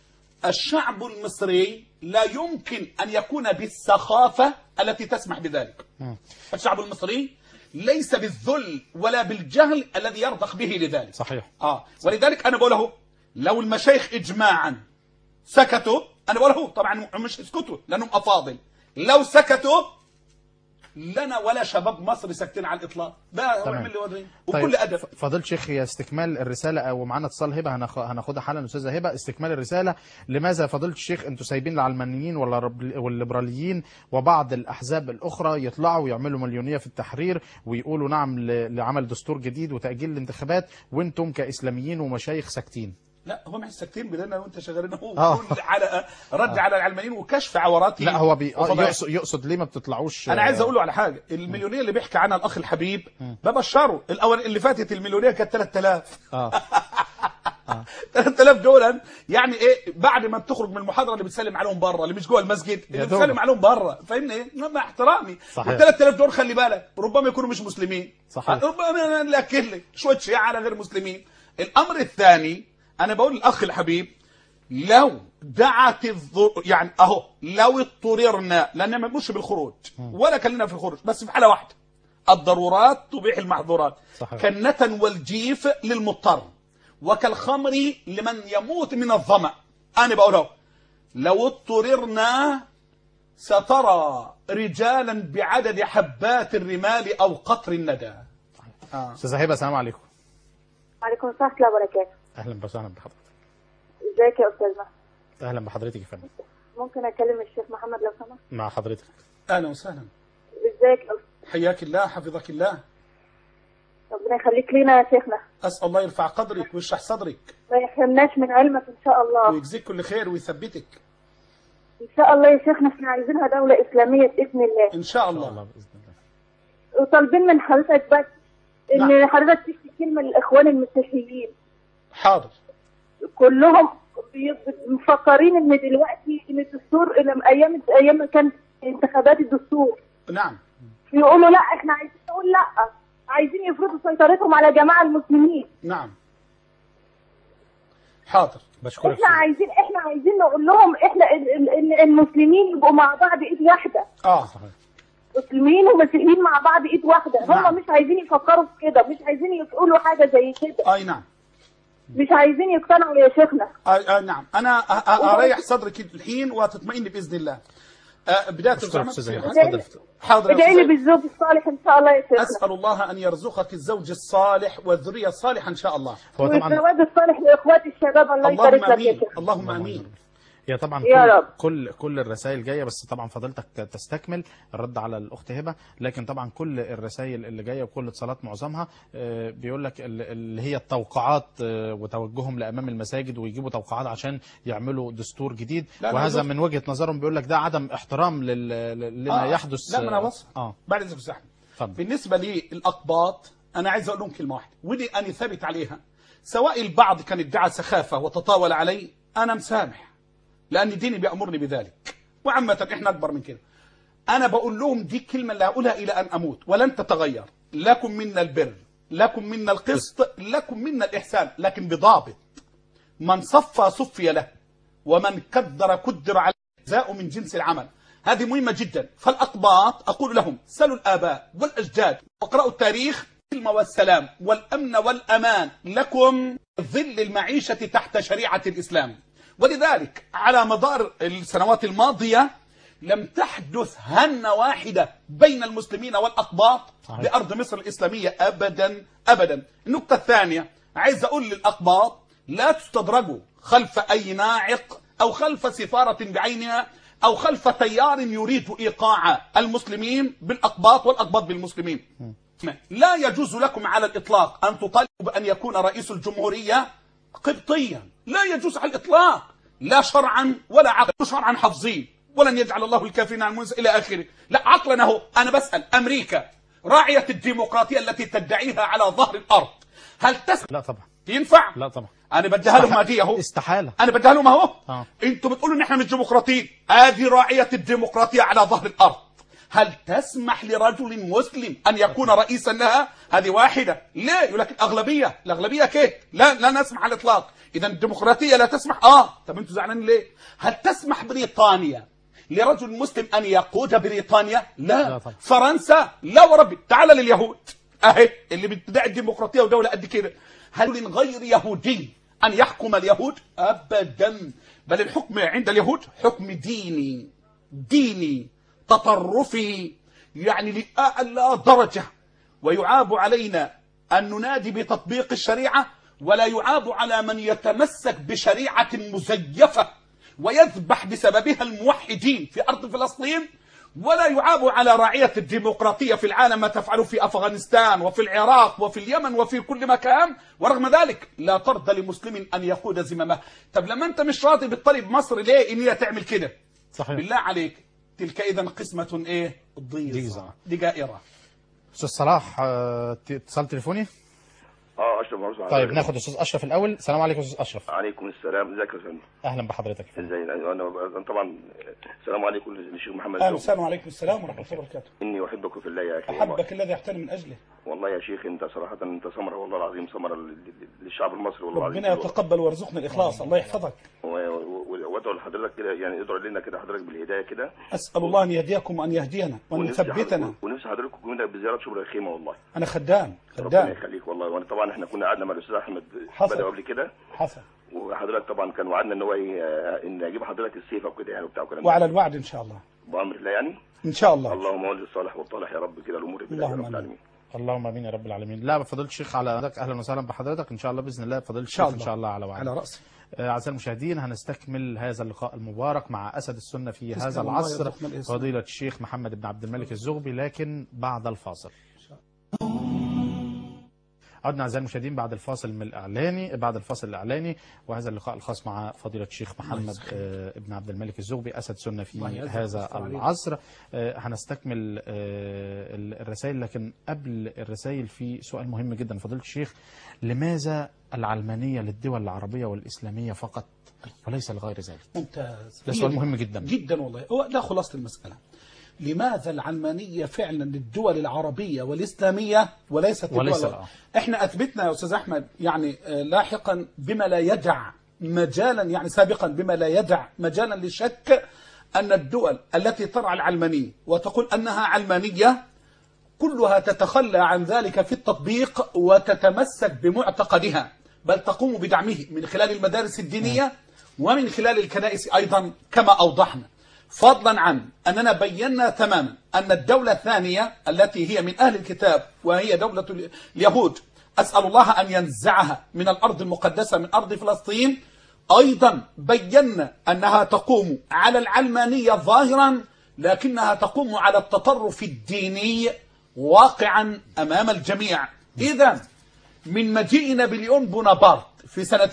الشعب المصري لا يمكن ان يكون بالسخافه التي تسمح بذلك الشعب المصري ليس بالذل ولا بالجهل الذي يرضخ به لذلك صحيح اه ولذلك انا بقول له لو المشايخ اجماعا سكتوا انا بقول له طبعا مش يسكتوا لانهم افاضل لو سكتوا لنا ولا شباب مصر ساكتين على الاطلاق ده هو تمام. يعمل لي وريني طيب وبكل ادب ف- فضيله الشيخ هي استكمال الرساله ومعانا اتصال هبه هناخ- هناخدها حالا استاذه هبه استكمال الرساله لماذا فضيله الشيخ انتوا سايبين العلمانيين ولا رب- والليبراليين وبعض الاحزاب الاخرى يطلعوا ويعملوا مليونيه في التحرير ويقولوا نعم ل- لعمل دستور جديد وتاجيل الانتخابات وانتم كاسلاميين ومشايخ ساكتين لا هم مش ساكتين بدنا وانت شغالين اهو آه. كل حلقه رد على العلمانيين وكشف عوراتهم لا هو بي... آه، وفضائحهم. يقصد, يقصد ليه ما بتطلعوش انا عايز اقول له على حاجه المليونيه اللي بيحكي عنها الاخ الحبيب ببشره الاول اللي فاتت المليونيه كانت 3000 اه 3000 دول يعني ايه بعد ما بتخرج من المحاضره اللي بتسلم عليهم بره اللي مش جوه المسجد اللي دوب. بتسلم عليهم بره فاهمني ايه مع احترامي صحيح. وال 3000 دول خلي بالك ربما يكونوا مش مسلمين صحيح. ربما ناكل لك شويه شيعه على غير مسلمين الامر الثاني انا بقول للاخ الحبيب لو دعت الظر يعني اهو لو اضطررنا لان ما بنقولش بالخروج ولا كلنا في الخروج بس في حاله واحده الضرورات تبيح المحظورات صحيح. كالنتن والجيف للمضطر وكالخمر لمن يموت من الظمأ أنا بقول أهو لو اضطررنا سترى رجالا بعدد حبات الرمال أو قطر الندى آه. استاذه هبه السلام عليكم وعليكم السلام ورحمة الله وبركاته اهلا وسهلا بحضرتك ازيك يا أستاذنا اهلا بحضرتك يا فندم ممكن أكلم الشيخ محمد لو سمحت مع حضرتك أهلا وسهلا ازيك يا أستاذ حياك الله حفظك الله ربنا يخليك لينا يا شيخنا أسأل الله يرفع قدرك ويشرح صدرك ما يحرمناش من علمك إن شاء الله ويجزيك كل خير ويثبتك إن شاء الله يا شيخنا احنا عايزينها دولة إسلامية بإذن الله إن شاء ان شاء الله الله باذن الله وطالبين من حضرتك بس إن نعم. حضرتك تكتب كلمة للإخوان المسيحيين حاضر كلهم بي- مفكرين إن دلوقتي إن الدستور لما أيام أيام ما كان انتخابات الدستور نعم يقولوا لا احنا عايزين نقول لا عايزين يفرضوا سيطرتهم على جماعة المسلمين نعم حاضر بشكرك احنا عايزين احنا عايزين نقول لهم احنا ال- ال- ال- المسلمين يبقوا مع بعض ايد واحده آه صحيح مسلمين ومسيحيين مع بعض ايد واحده نعم. هم مش عايزين يفكروا في كده مش عايزين يقولوا حاجه زي كده أي نعم مش عايزين يقتنعوا يا شيخنا آه آه نعم أنا أ- أ- أريح صدرك الحين وتطمئن بإذن الله آه بداية بشكرك الزحمة استاذه هبه ادعي- اتفضل حاضر يا ادعي لي أستاذ. بالزوج الصالح ان شاء الله يا شيخنا أسأل الله أن يرزقك الزوج الصالح والذرية الصالحة إن شاء الله هو طبعا والزواج الصالح لاخوات الشباب الله يبارك اللهم لك يا أمين شيخ اللهم أمين هي طبعا يا كل, رب. كل كل الرسائل جايه بس طبعا فضيلتك تستكمل الرد على الاخت هبه لكن طبعا كل الرسائل اللي جايه وكل اتصالات معظمها آه، بيقول لك ال- اللي هي التوقعات آه، وتوجههم لامام المساجد ويجيبوا توقعات عشان يعملوا دستور جديد لا، لا، وهذا دستور. من وجهه نظرهم بيقول لك ده عدم احترام لل- لل- لما آه، يحدث لا ما أنا بص اه بعد إذنك أستاذ أحمد اتفضل بالنسبة للأقباط أنا عايز أقول لهم كلمة واحدة ودي أن ثبت عليها سواء البعض كان ادعى سخافة وتطاول علي أنا مسامح لأن ديني بيأمرني بذلك وعامة إحنا أكبر من كده أنا بقول لهم دي الكلمة اللي هقولها إلى أن أموت ولن تتغير لكم منا البر لكم منا القسط لكم منا الإحسان لكن بضابط من صفى صفي له ومن كدر كدر عليه جزاء من جنس العمل هذه مهمة جدا فالأقباط أقول لهم سلوا الآباء والأجداد واقرأوا التاريخ السلم والسلام والأمن والأمان لكم ظل المعيشة تحت شريعة الإسلام ولذلك على مدار السنوات الماضية لم تحدث هنة واحدة بين المسلمين والأقباط صحيح. بأرض مصر الإسلامية أبدا أبدا النقطة الثانية عايز أقول للأقباط لا تستدرجوا خلف أي ناعق أو خلف سفارة بعينها أو خلف تيار يريد إيقاع المسلمين بالأقباط والأقباط بالمسلمين لا يجوز لكم على الإطلاق أن تطالبوا بأن يكون رئيس الجمهورية قبطيا لا يجوز على الإطلاق لا شرعا ولا عقلا شرعا حافظين ولن يجعل الله الكافرين عن المنزل إلى آخره لا عقلا أهو أنا بسأل أمريكا راعية الديمقراطية التي تدعيها على ظهر الأرض هل تسمع لا طبعا ينفع لا طبعا أنا بديها لهم هدية أهو استحاله انا بديها لهم اهو آه. انتوا بتقولوا ان احنا مش ديمقراطيين ادي راعيه الديمقراطيه على ظهر الارض هل تسمح لرجل مسلم ان يكون رئيسا لها هذه واحده ليه يقول لك الاغلبيه الاغلبيه كيف لا لا نسمح على الاطلاق اذا الديمقراطيه لا تسمح اه طب انتوا زعلانين ليه هل تسمح بريطانيا لرجل مسلم ان يقود بريطانيا لا, لا طبعا. فرنسا لا وربي تعال لليهود اهي اللي بتدعي الديمقراطيه ودوله قد كده هل من غير يهودي أن يحكم اليهود أبدا بل الحكم عند اليهود حكم ديني ديني تطرفي يعني لأعلى درجة ويعاب علينا أن ننادي بتطبيق الشريعة ولا يعاب على من يتمسك بشريعة مزيفة ويذبح بسببها الموحدين في أرض فلسطين ولا يعاب على راعية الديمقراطية في العالم ما تفعله في أفغانستان وفي العراق وفي اليمن وفي كل مكان ورغم ذلك لا ترضى لمسلم أن يقود زمامه طب لما أنت مش راضي بالطالب مصر ليه إن هي تعمل كده صحيح بالله عليك تلك إذا قسمة إيه ضيزة ضيزة. دي جائرة استاذ صلاح آه، ت- اتصال تليفوني اه اشرف مرزوق طيب ناخد استاذ اشرف الاول السلام عليكم استاذ اشرف عليكم السلام ازيك يا فندم اهلا بحضرتك ازاي انا أنا طبعا السلام عليكم للشيخ محمد اهلا زوق. وسهلا وعليكم السلام ورحمه الله وبركاته اني احبك في الله يا اخي والله. احبك الذي احترم من اجله والله يا شيخ انت صراحه انت ثمره والله العظيم ثمره لل- لل- للشعب المصري والله ربنا العظيم يتقبل ويرزقنا الاخلاص الله يحفظك و- و- وادعو لحضرتك كده يعني ادعو لنا كده حضرتك بالهدايه كده اسال الله ان يهديكم وان يهدينا وان ونفسي يثبتنا حضرتك- ونفسي حضرتك كنا بزياره شبرا الخيمه والله انا خدام ربنا خدام يخليك والله وانا طبعا احنا كنا قعدنا مع الاستاذ احمد حصل. بدأ قبل كده حسن وحضرتك طبعا كان وعدنا ان هو ي- ان يجيب حضرتك السيف او كده يعني وبتاع وكلام وعلى الوعد ان شاء الله بامر الله يعني ان شاء الله اللهم ولي الصالح والطالح يا رب كده الامور بالله يا اللهم رب آمين. العالمين اللهم امين يا رب العالمين لا فضيله الشيخ على حضرتك اهلا وسهلا بحضرتك ان شاء الله باذن الله فضيله الشيخ ان شاء الله على وعد على راسي آه، أعزائي المشاهدين هنستكمل هذا اللقاء المبارك مع أسد السنة في تسلم هذا الله العصر يرزقنا الإسلام. فضيلة الشيخ محمد بن عبد الملك الزغبي لكن بعد الفاصل عدنا أعزائي المشاهدين بعد الفاصل من الإعلاني بعد الفاصل الإعلاني وهذا اللقاء الخاص مع فضيلة الشيخ محمد آه، بن عبد الملك الزغبي أسد سنة في الله يعزك هذا ويستر عليك. العصر آه، هنستكمل آه، الرسائل لكن قبل الرسائل في سؤال مهم جدا فضيلة الشيخ لماذا العلمانية للدول العربية والإسلامية فقط وليس لغير ذلك ممتاز ده سؤال مهم جدا جدا والله هو ده خلاصة المسألة لماذا العلمانية فعلا للدول العربية والإسلامية وليست للدول وليس العربية؟ آه. احنا أثبتنا يا أستاذ أحمد يعني آه، لاحقا بما لا يدع مجالا يعني سابقا بما لا يدع مجالا للشك أن الدول التي ترعى العلمانية وتقول أنها علمانية كلها تتخلى عن ذلك في التطبيق وتتمسك بمعتقدها بل تقوم بدعمه من خلال المدارس الدينية ومن خلال الكنائس أيضا كما أوضحنا فضلا عن أننا بينا تماما أن الدولة الثانية التي هي من أهل الكتاب وهي دولة اليهود أسأل الله أن ينزعها من الأرض المقدسة من أرض فلسطين أيضا بينا أنها تقوم على العلمانية ظاهرا لكنها تقوم على التطرف الديني واقعا أمام الجميع إذا من مجيء نابليون بونابرت في سنة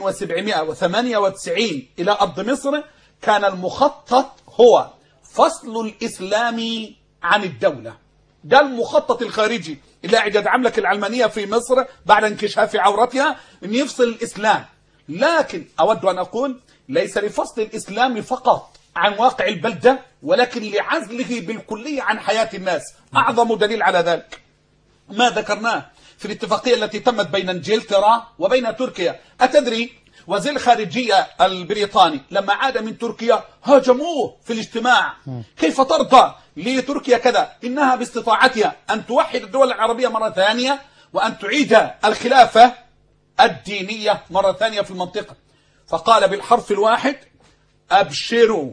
1798 إلى أرض مصر كان المخطط هو فصل الإسلام عن الدولة ده المخطط الخارجي اللي قاعد يدعم لك العلمانية في مصر بعد انكشاف عورتها أن يفصل الإسلام لكن أود أن أقول ليس لفصل الإسلام فقط عن واقع البلدة ولكن لعزله بالكلية عن حياة الناس أعظم دليل على ذلك ما ذكرناه في الاتفاقية التي تمت بين انجلترا وبين تركيا أتدري وزير الخارجية البريطاني لما عاد من تركيا هاجموه في الاجتماع كيف ترضى لتركيا كذا إنها باستطاعتها أن توحد الدول العربية مرة ثانية وأن تعيد الخلافة الدينية مرة ثانية في المنطقة فقال بالحرف الواحد أبشروا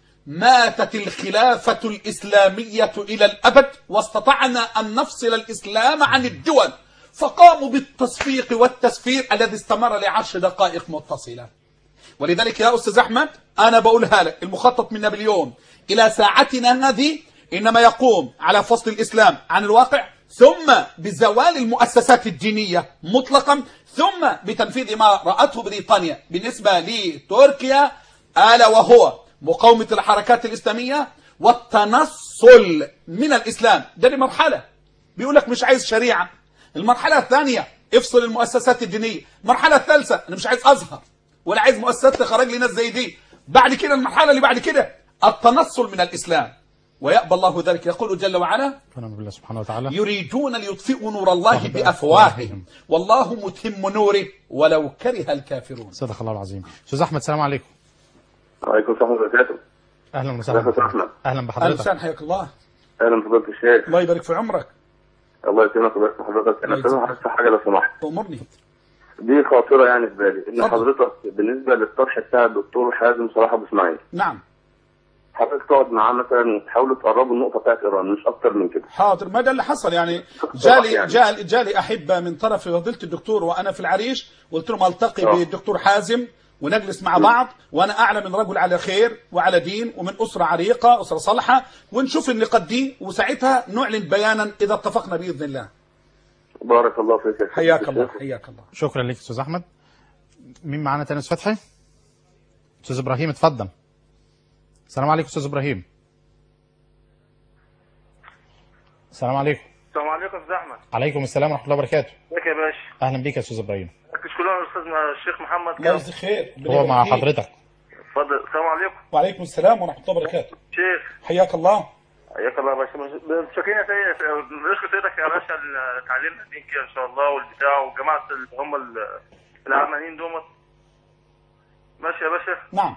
ماتت الخلافة الإسلامية إلى الأبد واستطعنا أن نفصل الإسلام عن الدول فقاموا بالتصفيق والتسفير الذي استمر لعشر دقائق متصلة ولذلك يا أستاذ أحمد أنا بقولها لك المخطط من نابليون إلى ساعتنا هذه إنما يقوم على فصل الإسلام عن الواقع ثم بزوال المؤسسات الدينية مطلقا ثم بتنفيذ ما رأته بريطانيا بالنسبة لتركيا ألا وهو مقاومة الحركات الإسلامية والتنصل من الإسلام ده دي مرحلة بيقول لك مش عايز شريعة المرحلة الثانية افصل المؤسسات الدينية المرحلة الثالثة أنا مش عايز أزهر ولا عايز مؤسسات تخرج لي ناس زي دي بعد كده المرحلة اللي بعد كده التنصل من الإسلام ويأبى الله ذلك يقول جل وعلا ونعم بالله سبحانه وتعالى يريدون ليطفئوا نور الله بأفواههم والله متم نوره ولو كره الكافرون صدق الله العظيم استاذ احمد السلام عليكم وعليكم السلام ورحمة الله وبركاته اهلا وسهلا أهلا وسهلا. اهلا أهلا بحضرتك وسهلا حياك الله أهلا بفضيلة الشيخ الله يبارك في عمرك الله يكرمك ويبارك في حضرتك أنا الله سامع يجزاك. حضرتك حاجة لو سمحت أمرني دي خاطرة يعني في بالي إن اتفضل. حضرتك بالنسبة للطرح بتاع الدكتور حازم صلاح أبو إسماعيل نعم حضرتك تقعد معاه مثلا تحاولوا تقربوا النقطة بتاعت إيران مش أكتر من كده حاضر ما ده اللي حصل يعني جالي يعني. جالي جالي احبه من طرف فضيله الدكتور وانا في العريش قلت لهم التقي آه. بالدكتور حازم ونجلس مع بعض وانا اعلم ان رجل على خير وعلى دين ومن اسره عريقه اسره صالحه ونشوف النقاط دي وساعتها نعلن بيانا اذا اتفقنا باذن الله بارك الله فيك يا حياك شيخ. الله حياك الله شكرا لك استاذ احمد مين معانا تاني استاذ فتحي استاذ ابراهيم اتفضل السلام عليكم استاذ ابراهيم السلام عليكم السلام عليكم استاذ احمد عليكم السلام ورحمه الله وبركاته ازيك يا باشا اهلا بيك يا استاذ ابراهيم تشكرون استاذنا الشيخ محمد الله كده يجزيك خير هو مع حضرتك اتفضل السلام عليكم وعليكم السلام ورحمه الله وبركاته شيخ حياك الله حياك الله يا باشا متشكرين يا سيدي نشكر سيدك يا باشا ال- تعليمنا الدين كده ان شاء الله والبتاع والجماعه اللي هم ال- العلمانيين دومت ماشي يا باشا نعم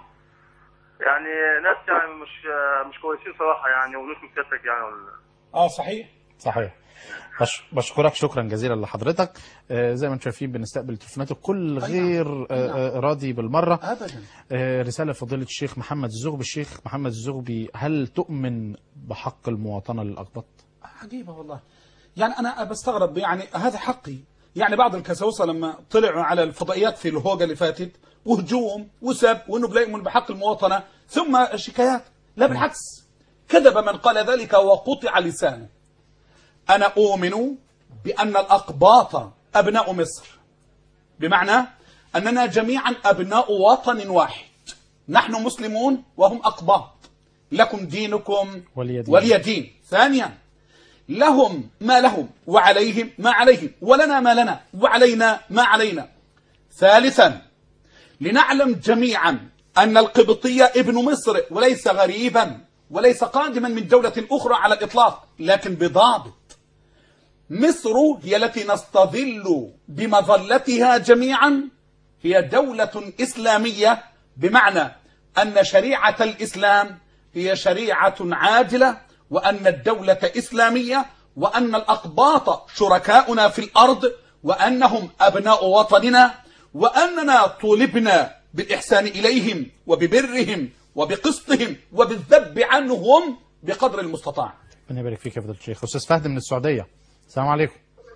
يعني ناس يعني مش مش كويسين صراحه يعني ونشكر سيادتك يعني وال- اه صحيح صحيح بش بشكرك شكرا جزيلا لحضرتك آه، زي ما انتم شايفين بنستقبل تليفونات الكل غير آه، آه، راضي بالمره ابدا آه، رساله فضيله الشيخ محمد الزغبي الشيخ محمد الزغبي هل تؤمن بحق المواطنه للاقباط؟ عجيبه والله يعني انا بستغرب يعني هذا حقي يعني بعض الكسوسه لما طلعوا على الفضائيات في الهوجه اللي فاتت وهجوم وسب وانه بيؤمن بحق المواطنه ثم شكايات لا بالعكس كذب من قال ذلك وقطع لسانه انا اؤمن بان الاقباط ابناء مصر بمعنى اننا جميعا ابناء وطن واحد نحن مسلمون وهم اقباط لكم دينكم ولي دين. ولي دين ثانيا لهم ما لهم وعليهم ما عليهم ولنا ما لنا وعلينا ما علينا ثالثا لنعلم جميعا أن القبطية ابن مصر وليس غريبا وليس قادما من دولة أخرى على الإطلاق لكن بضابط مصر هي التي نستظل بمظلتها جميعا هي دولة إسلامية بمعنى أن شريعة الإسلام هي شريعة عادلة وأن الدولة إسلامية وأن الأقباط شركاؤنا في الأرض وأنهم أبناء وطننا وأننا طولبنا بالإحسان إليهم وببرهم وبقسطهم وبالذب عنهم بقدر المستطاع ربنا يبارك فيك يا فضيله الشيخ استاذ فهد من السعوديه السلام عليكم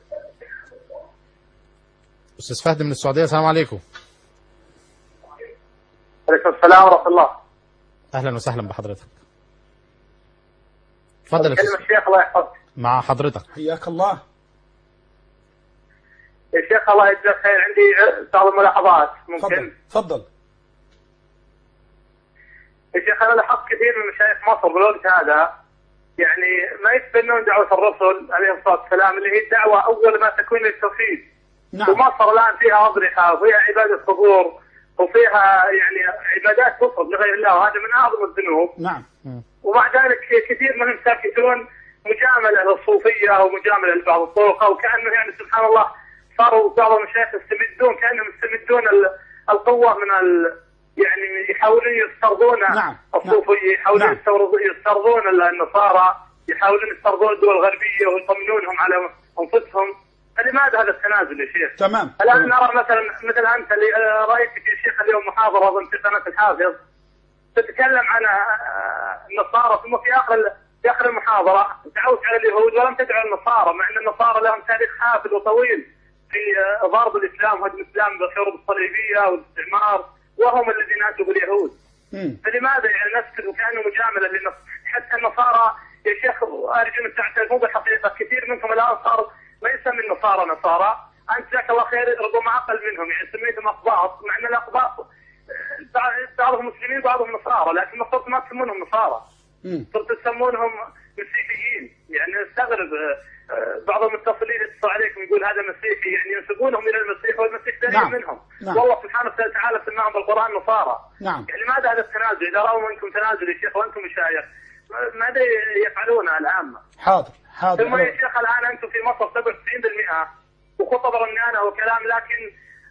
استاذ فهد من السعوديه السلام عليكم عليكم السلام ورحمه الله اهلا وسهلا بحضرتك اتفضل يا كلمه أستاذ. الشيخ الله يحفظك مع حضرتك حياك الله يا شيخ الله يجزاك خير عندي بعض الملاحظات تفضل ممكن تفضل يا شيخ انا لاحظت كثير من مشايخ مصر بالوقت هذا يعني ما يتبنون دعوه الرسل عليه الصلاه والسلام اللي هي الدعوه اول ما تكون للتوحيد نعم ومصر الان فيها اضرحه وفيها عباده قبور وفيها يعني عبادات تفرض لغير الله وهذا من اعظم الذنوب نعم ومع ذلك كثير منهم ساكتون مجامله للصوفيه او مجامله لبعض الطرق او كانه يعني سبحان الله صاروا بعض المشايخ يستمدون كانهم يستمدون ال- القوه من ال يعني يحاولون يسترضون نعم. الصوفيه يحاولون نعم. يسترض- يسترضون النصارى يحاولون يسترضون الدول الغربيه ويطمنونهم على انفسهم فلماذا هذا التنازل يا شيخ؟ تمام الان نرى مثلا مثل انت اللي آه، رايتك يا شيخ اليوم محاضره اظن في قناه الحافظ تتكلم عن آه، النصارى ثم في اخر ال- في اخر المحاضره دعوت على اليهود ولم تدعو النصارى مع ان النصارى لهم تاريخ حافل وطويل في آه، ضرب الاسلام وهدم الاسلام بالحروب الصليبيه والاستعمار وهم الذين اتوا باليهود مم. فلماذا يعني نسكت وكانه مجامله للنص حتى النصارى يا شيخ ارجو ان تعترف مو بالحقيقه كثير منكم الان صار ما يسمي النصارى نصارى انت جزاك الله خير ربما اقل منهم يعني سميتهم اقباط مع ان الاقباط آه، بعض- بعضهم مسلمين وبعضهم نصارى لكن المفروض ما تسمونهم نصارى مم. صرت تسمونهم مسيحيين يعني استغرب آه، آه، بعض المتصلين يتصل عليكم يقول هذا مسيحي يعني ينسبونهم الى المسيح والمسيح بريء نعم. منهم نعم. والله سبحانه وتعالى سماهم بالقران نصارى نعم يعني لماذا هذا التنازل؟ اذا راوا منكم تنازل يا شيخ وانتم مشايخ ماذا يفعلون العامه؟ حاضر حاضر ثم يا شيخ الان انتم في مصر 97% وخطب رنانه وكلام لكن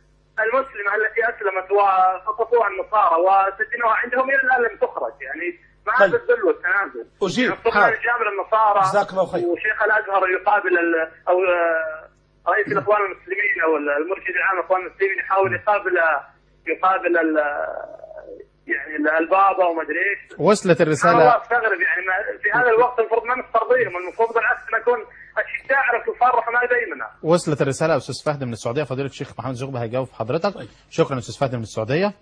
المسلمه التي اسلمت وخطفوها النصارى وسجنوها عندهم الى الان لم تخرج يعني ما هذا طيب. الذل والتنازل أجيب. يعني صرنا حاضر. نجامل النصارى جزاك الله خير. وشيخ الازهر يقابل ال- او آه، رئيس الاخوان المسلمين او المرشد العام الاخوان المسلمين يحاول يقابل يقابل ال- يعني البابا وما ادري ايش وصلت سبحان الله الرساله استغرب يعني ما في هذا الوقت المفروض ما نسترضيهم المفروض بالعكس نكون اشداء على الكفار رحماء بيننا وصلت الرساله يا استاذ فهد من السعوديه فضيله الشيخ محمد زغبي هيجاوب حضرتك طيب. شكرا استاذ فهد من السعوديه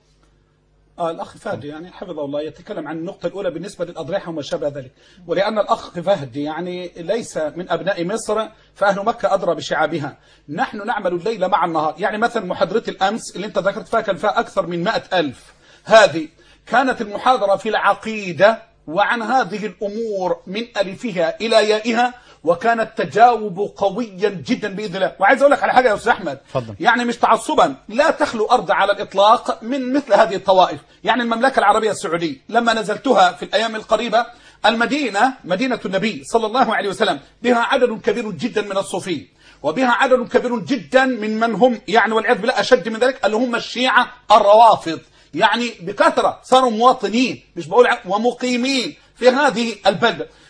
آه الأخ فهد يعني حفظه الله يتكلم عن النقطة الأولى بالنسبة للأضرحة وما شابه ذلك ولأن الأخ فهد يعني ليس من أبناء مصر فأهل مكة أدرى بشعابها نحن نعمل الليل مع النهار يعني مثلا محاضرة الأمس اللي أنت ذكرت فيها كان فيها أكثر من مائة ألف هذه كانت المحاضرة في العقيدة وعن هذه الأمور من ألفها إلى يائها وكان التجاوب قويا جدا بإذن الله وعايز أقول لك على حاجة يا أستاذ أحمد اتفضل. يعني مش تعصبا لا تخلو أرض على الإطلاق من مثل هذه الطوائف يعني المملكة العربية السعودية لما نزلتها في الأيام القريبة المدينة مدينة النبي صلى الله عليه وسلم بها عدد كبير جدا من الصوفية وبها عدد كبير جدا من من هم يعني والعياذ بالله أشد من ذلك اللي هم الشيعة الروافض يعني بكثرة صاروا مواطنين مش بقول ع- ومقيمين في هذه البلدة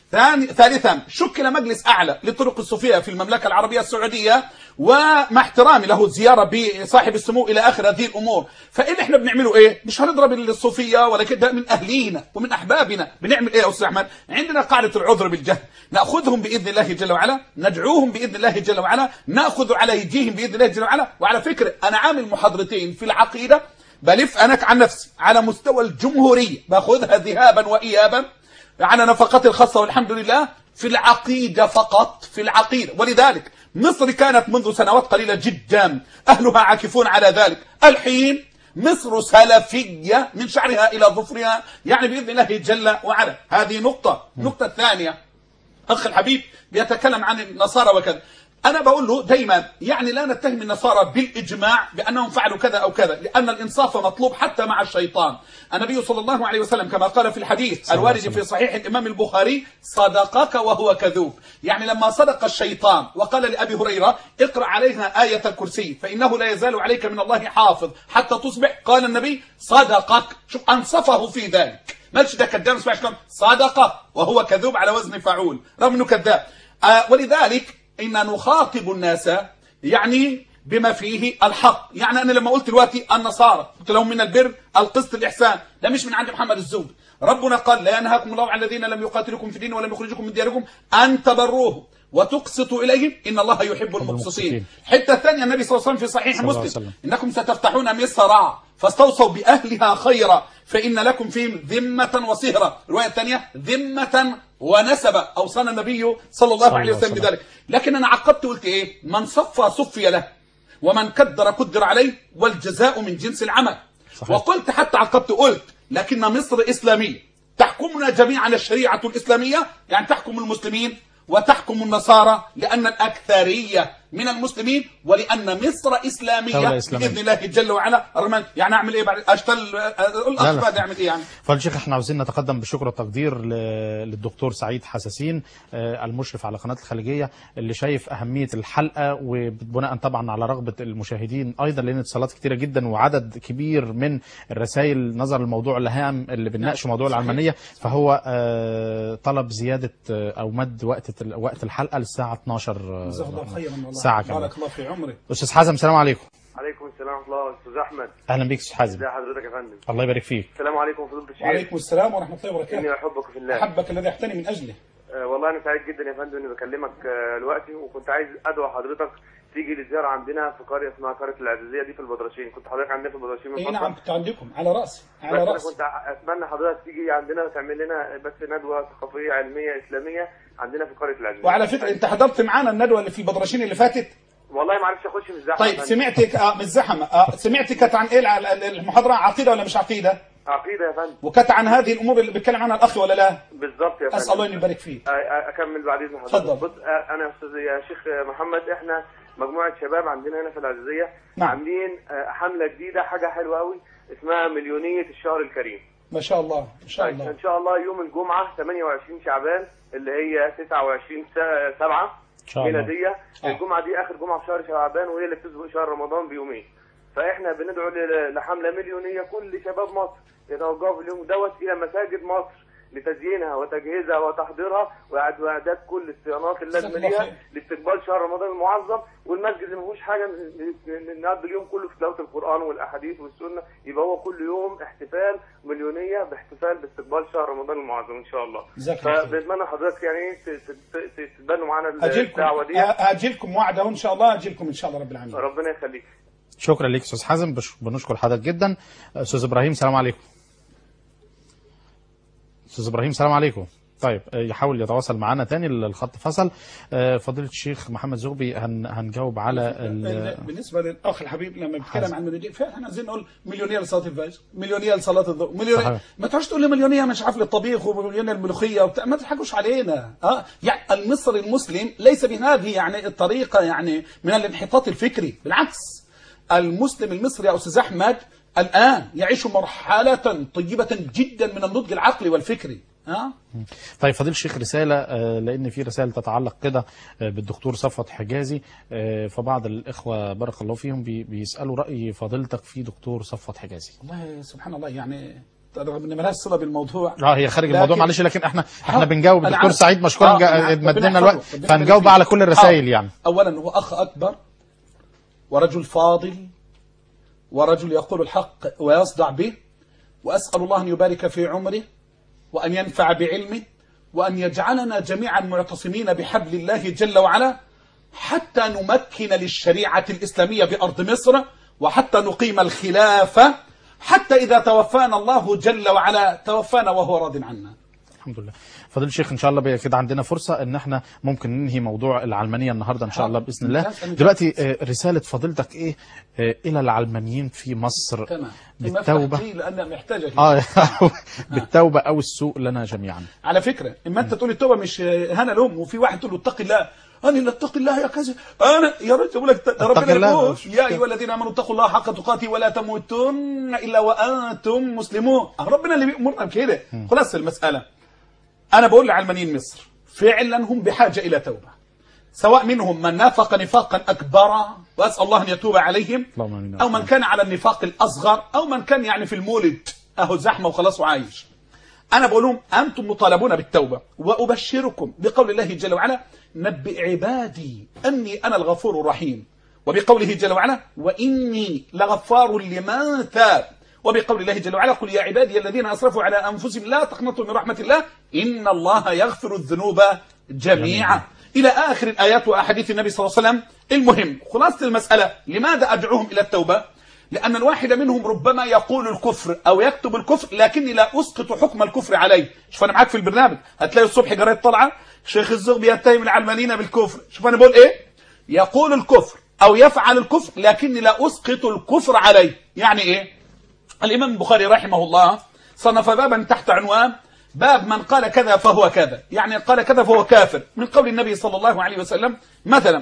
ثاني ثالثا شكل مجلس اعلى للطرق الصوفيه في المملكه العربيه السعوديه ومع احترامي له زياره بصاحب السمو الى اخر هذه الامور فايه اللي احنا بنعمله ايه مش هنضرب الصوفيه ولا كده من اهلينا ومن احبابنا بنعمل ايه يا استاذ احمد عندنا قاعده العذر بالجهل ناخذهم باذن الله جل وعلا ندعوهم باذن الله جل وعلا ناخذ على ايديهم باذن الله جل وعلا وعلى فكره انا عامل محاضرتين في العقيده بلف انا عن نفسي على مستوى الجمهوريه باخذها ذهابا وايابا على نفقاتي الخاصة والحمد لله في العقيدة فقط في العقيدة ولذلك مصر كانت منذ سنوات قليلة جدا أهلها عاكفون على ذلك الحين مصر سلفية من شعرها إلى ظفرها يعني بإذن الله جل وعلا هذه نقطة النقطة الثانية أخ الحبيب بيتكلم عن النصارى وكذا أنا بقول له دايما يعني لا نتهم النصارى بالإجماع بأنهم فعلوا كذا أو كذا لأن الإنصاف مطلوب حتى مع الشيطان النبي صلى الله عليه وسلم كما قال في الحديث الوارد في صحيح الإمام البخاري صدقك وهو كذوب يعني لما صدق الشيطان وقال لأبي هريرة اقرأ عليها آية الكرسي فإنه لا يزال عليك من الله حافظ حتى تصبح قال النبي صدقك شوف أنصفه في ذلك مالش ده كذاب اسمع شلون صدقه وهو كذوب على وزن فعول رغم انه كذاب آه ولذلك ان نخاطب الناس يعني بما فيه الحق يعني انا لما قلت دلوقتي النصارى قلت لهم من البر القسط الاحسان ده مش من عند محمد الزوب ربنا قال لا ينهاكم الله عن الذين لم يقاتلكم في الدين ولم يخرجكم من دياركم ان تبروهم وتقسطوا اليهم ان الله يحب المقسطين الحته الثانيه النبي صلى الله عليه وسلم في صحيح صلى الله عليه مسلم وسلم. انكم ستفتحون مصر فاستوصوا باهلها خيرا فان لكم فيهم ذمه وصهرا الروايه الثانيه ذمه ونسبه اوصانا النبي صلى الله صلى عليه الله وسلم عليه بذلك لكن انا عقبت قلت ايه من صفى صفي له ومن قدر قدر عليه والجزاء من جنس العمل صحيح. وقلت حتى عقبت قلت لكن مصر اسلاميه تحكمنا جميعا الشريعه الاسلاميه يعني تحكم المسلمين وتحكم النصارى لان الاكثريه من المسلمين ولان مصر اسلاميه, دولة إسلامية. باذن الله جل وعلا الرحمن يعني اعمل ايه بعد اشتل الاخ لا. بعد اعمل ايه يعني فضل الشيخ احنا عاوزين نتقدم بالشكر والتقدير ل- للدكتور سعيد حساسين آه، المشرف على قناة الخليجية اللي شايف أهمية الحلقة وبناء طبعا على رغبة المشاهدين أيضا لأن اتصالات كتيرة جدا وعدد كبير من الرسائل نظر الموضوع الهام اللي بنناقش موضوع العلمانية فهو آه، طلب زيادة آه، أو مد وقت وقت الحلقة للساعة 12 آه، جزاه الله خيرا والله ساعة كمان بارك الله في عمرك أستاذ حازم السلام عليكم عليكم السلام ورحمه الله استاذ احمد أهلا بيك أستاذ حازم ازي حضرتك يا فندم الله يبارك فيك السلام عليكم فضيله الشيخ وعليكم السلام ورحمه الله اني وبركاته احبك في الله احبك الذي احتني من اجله آه، والله انا سعيد جدا يا فندم اني بكلمك آه، دلوقتي وكنت عايز ادعو حضرتك تيجي لزياره عندنا في قريه اسمها قريه العزيزيه دي في البدرشين كنت حضرتك عندنا في البدرشين من اي فترة. نعم كنت عندكم على راسي بس على انا راسي كنت اتمنى حضرتك تيجي عندنا وتعمل لنا بس ندوه ثقافيه علميه اسلاميه عندنا في قريه العزيزيه وعلى فكره انت حضرت معانا الندوه اللي في البدرشين اللي فاتت والله ما عرفتش اخش في الزحمه طيب يا فندم. سمعت آه مش زحمه آه سمعت كانت عن ايه الع- المحاضره عقيده ولا مش عقيده عقيده يا فندم وكانت عن هذه الامور اللي بيتكلم عنها الاخ ولا لا بالظبط يا فندم اسال الله ان يبارك فيه أ- أ- اكمل بعد اذن حضرتك اتفضل. بص أ- انا يا استاذ يا شيخ محمد احنا مجموعه شباب عندنا هنا في العزيزيه نعم. عاملين آه، حمله جديده حاجه حلوه قوي اسمها مليونيه الشهر الكريم ما شاء الله ما شاء طيب، الله ان شاء الله يوم الجمعه 28 شعبان اللي هي 29 س- 7 إن شاء الله ميلاديه آه. الجمعه دي اخر جمعه في شهر شعبان وهي اللي بتسبق شهر رمضان بيومين فاحنا بندعو ل- لحمله مليونيه كل شباب مصر يتوجهوا في اليوم دوت الى مساجد مصر لتزيينها وتجهيزها وتحضيرها وإعد- واعداد كل الصيانات اللازمه جزاك الله ليها خير. لاستقبال شهر رمضان المعظم والمسجد اللي ما فيهوش حاجه ن- ن- نقضي اليوم كله في تلاوه القران والاحاديث والسنه يبقى هو كل يوم احتفال مليونيه باحتفال باستقبال شهر رمضان المعظم ان شاء الله جزاك الله خير. فبنتمنى حضرتك يعني إيه ت- ت- ت- تتبنوا معانا اجيلكم الدعوه دي اجيلكم وعده ان شاء الله اجيلكم ان شاء الله رب العالمين ربنا يخليك شكرا ليك استاذ حازم بش- بنشكر حضرتك جدا استاذ ابراهيم سلام عليكم استاذ ابراهيم سلام عليكم طيب آه، يحاول يتواصل معنا تاني الخط فصل آه، فضيله الشيخ محمد زغبي هن هنجاوب على ال- بالنسبه للاخ الحبيب لما بيتكلم حسن. عن مليونير فاحنا عايزين نقول مليونير لصلاه الفجر مليونير لصلاه الظهر مليونير صحيح. ما تقعدش تقول لي مليونير مش عارف للطبيخ ومليونير الملوخيه وبتاع ما تضحكوش علينا اه يعني المصري المسلم ليس بهذه يعني الطريقه يعني من الانحطاط الفكري بالعكس المسلم المصري يا استاذ احمد الان يعيش مرحله طيبه جدا من النضج العقلي والفكري ها طيب فضيله الشيخ رساله آه، لان في رسائل تتعلق كده آه، بالدكتور صفوت حجازي آه، فبعض الاخوه بارك الله فيهم بي- بيسالوا راي فضيلتك في دكتور صفوت حجازي والله سبحان الله يعني رغم ان ملهاش صله بالموضوع اه هي خارج الموضوع لكن- معلش لكن احنا احنا آه، بنجاوب أنا الدكتور عارف. سعيد مشكور آه، جا- أنا عارف. مدنا ربنا الوقت يحفظه. ربنا فنجاوب يبارك على فيه. كل الرسائل آه. يعني اولا هو اخ اكبر ورجل فاضل ورجل يقول الحق ويصدع به واسال الله ان يبارك في عمره وان ينفع بعلمه وان يجعلنا جميعا معتصمين بحبل الله جل وعلا حتى نمكن للشريعه الاسلاميه بارض مصر وحتى نقيم الخلافه حتى اذا توفانا الله جل وعلا توفانا وهو راض عنا الحمد لله فضيل الشيخ ان شاء الله بقى كده عندنا فرصه ان احنا ممكن ننهي موضوع العلمانيه النهارده ان شاء الله باذن الله ممتاز. أنا دلوقتي آه، رساله فضيلتك ايه آه، الى العلمانيين في مصر تمام بالتوبه لانها محتاجه اه بالتوبه او السوء لنا جميعا على فكرة اما انت تقول التوبة مش هنا لهم وفي واحد تقول له اتق الله انا لا اتقي الله يا كذا انا يا رجل بقول لك اتق ربنا الله. يقول مش يا ايها الذين امنوا اتقوا الله حق تقاته ولا تموتن الا وانتم مسلمون ربنا اللي بيأمرنا بكده خلاص المسألة انا بقول لعلمانيين مصر فعلا هم بحاجة الى توبة سواء منهم من نافق نفاقا اكبر واسال الله ان يتوب عليهم اللهم امين او من كان على النفاق الاصغر او من كان يعني في المولد اهو زحمه وخلاص وعايش انا بقول لهم انتم مطالبون بالتوبه وابشركم بقول الله جل وعلا نبئ عبادي اني انا الغفور الرحيم وبقوله جل وعلا واني لغفار لمن تاب وبقول الله جل وعلا قل يا عبادي الذين اسرفوا على انفسهم لا تقنطوا من رحمه الله ان الله يغفر الذنوب جميعا الى اخر الايات واحاديث النبي صلى الله عليه وسلم المهم خلاصه المساله لماذا ادعوهم الى التوبه لأن الواحد منهم ربما يقول الكفر أو يكتب الكفر لكني لا أسقط حكم الكفر عليه شوف أنا معاك في البرنامج هتلاقي الصبح جريت طلعة شيخ الزغبي يتهم العلمانيين بالكفر شوف أنا بقول إيه يقول الكفر أو يفعل الكفر لكني لا أسقط الكفر عليه يعني إيه الإمام البخاري رحمه الله صنف بابا تحت عنوان باب من قال كذا فهو كذا يعني قال كذا فهو كافر من قول النبي صلى الله عليه وسلم مثلا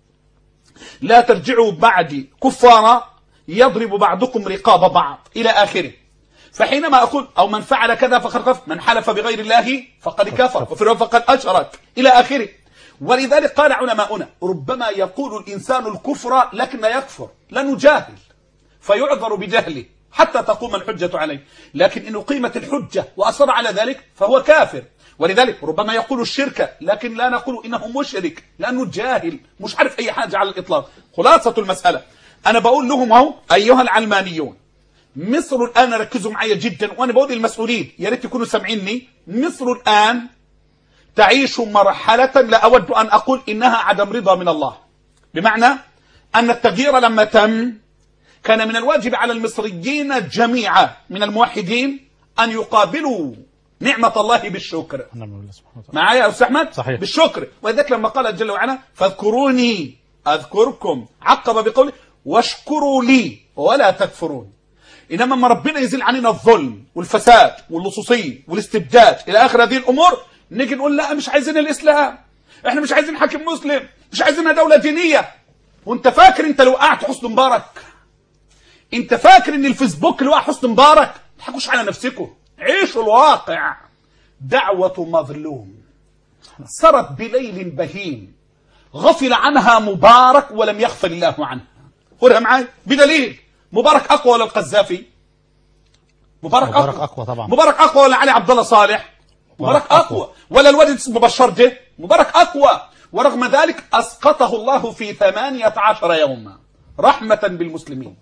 لا ترجعوا بعدي كفارا يضرب بعضكم رقاب بعض إلى آخره فحينما أقول أو من فعل كذا فقد كفر من حلف بغير الله فقد كفر وفي الرواية فقد أشرك إلى آخره ولذلك قال علماؤنا ربما يقول الإنسان الكفر لكن لا يكفر لأنه جاهل فيعذر بجهله حتى تقوم الحجة عليه لكن إن أقيمت الحجة وأصر على ذلك فهو كافر ولذلك ربما يقول الشرك لكن لا نقول إنه مشرك لأنه جاهل مش عارف أي حاجة على الإطلاق خلاصة المسألة أنا بقول لهم أهو أيها العلمانيون مصر الآن ركزوا معايا جدا وأنا بقول للمسؤولين يا ريت تكونوا سامعيني مصر الآن تعيش مرحلة لا أود أن أقول إنها عدم رضا من الله بمعنى أن التغيير لما تم كان من الواجب على المصريين جميعا من الموحدين أن يقابلوا نعمة الله بالشكر نعم بالله سبحانه وتعالى معايا يا أستاذ أحمد صحيح. بالشكر ولذلك لما قال جل وعلا فاذكروني أذكركم عقب بقوله واشكروا لي ولا تكفرون إنما ما ربنا يزيل عننا الظلم والفساد واللصوصية والاستبداد إلى آخر هذه الأمور نيجي نقول لا مش عايزين الإسلام احنا مش عايزين حاكم مسلم مش عايزينها دولة دينية وانت فاكر انت لو وقعت حسن مبارك انت فاكر ان الفيسبوك اللي وقع حسن مبارك ما تضحكوش على نفسكم عيشوا الواقع دعوة مظلوم سرت بليل بهيم غفل عنها مبارك ولم يغفل الله عنها خدها معاي بدليل مبارك اقوى ولا القذافي مبارك, مبارك اقوى أقوى طبعا. مبارك اقوى ولا علي عبد الله صالح مبارك مبارك اقوى أقوى. ولا الولد اسمه بشار ده مبارك اقوى ورغم ذلك اسقطه الله في ثمانية عشر يوما رحمة بالمسلمين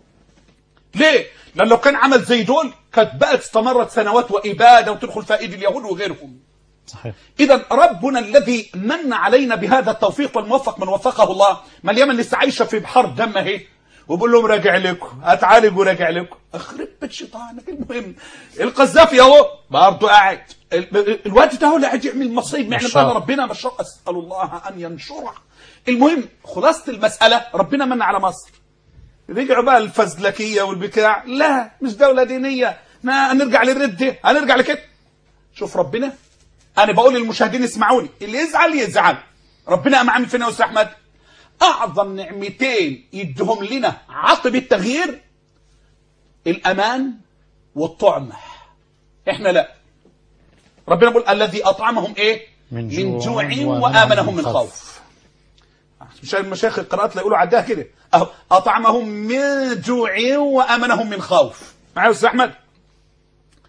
ليه؟ لأن لو كان عمل زي دول كانت بقت استمرت سنوات وإبادة وتدخل فائد اليهود وغيرهم صحيح إذا ربنا الذي من علينا بهذا التوفيق والموفق من وفقه الله ما اليمن لسه عايشة في بحر دم اهي وبقول لهم راجع لكم هتعالج وراجع لكم اخرب بيت شيطانك المهم القذافي اهو برضه قاعد ال- الوقت ده هو اللي قاعد يعمل مصيب معنى بشار. بقى ربنا بشار اسال الله ان ينشره المهم خلاصه المساله ربنا من على مصر رجعوا بقى الفزلكيه والبتاع لا مش دوله دينيه ما هنرجع للرده هنرجع لكده شوف ربنا انا بقول للمشاهدين اسمعوني اللي يزعل يزعل ربنا قام عامل فينا يا استاذ احمد اعظم نعمتين يدهم لنا عقب التغيير الامان والطعمه احنا لا ربنا بيقول الذي اطعمهم ايه من من جوع جوع وآمنهم وامنهم من من خوف. خوف مش المشايخ القراءات لا يقولوا عداها كده اهو اطعمهم من جوع وامنهم من خوف معايا يا استاذ احمد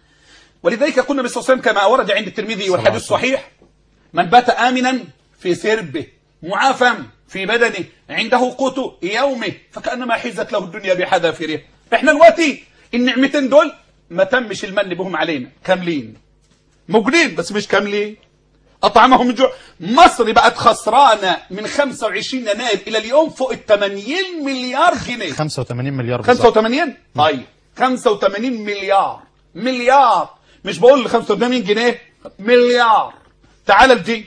ولذلك قلنا النبي صلى الله عليه وسلم كما ورد عند الترمذي والحديث الصحيح من بات آمنا في سربه معافى في بدنه عنده قوت يومه فكأنما حيزت له الدنيا بحذافيرها احنا دلوقتي النعمتين دول ما تمش المن بهم علينا كاملين موجودين بس مش كاملين أطعمهم من جوع مصر بقت خسرانة من 25 يناير إلى اليوم فوق ال 80 مليار جنيه 85 مليار بالظبط 85 طيب 85 مليار مليار مش بقول 85 جنيه مليار تعال لدي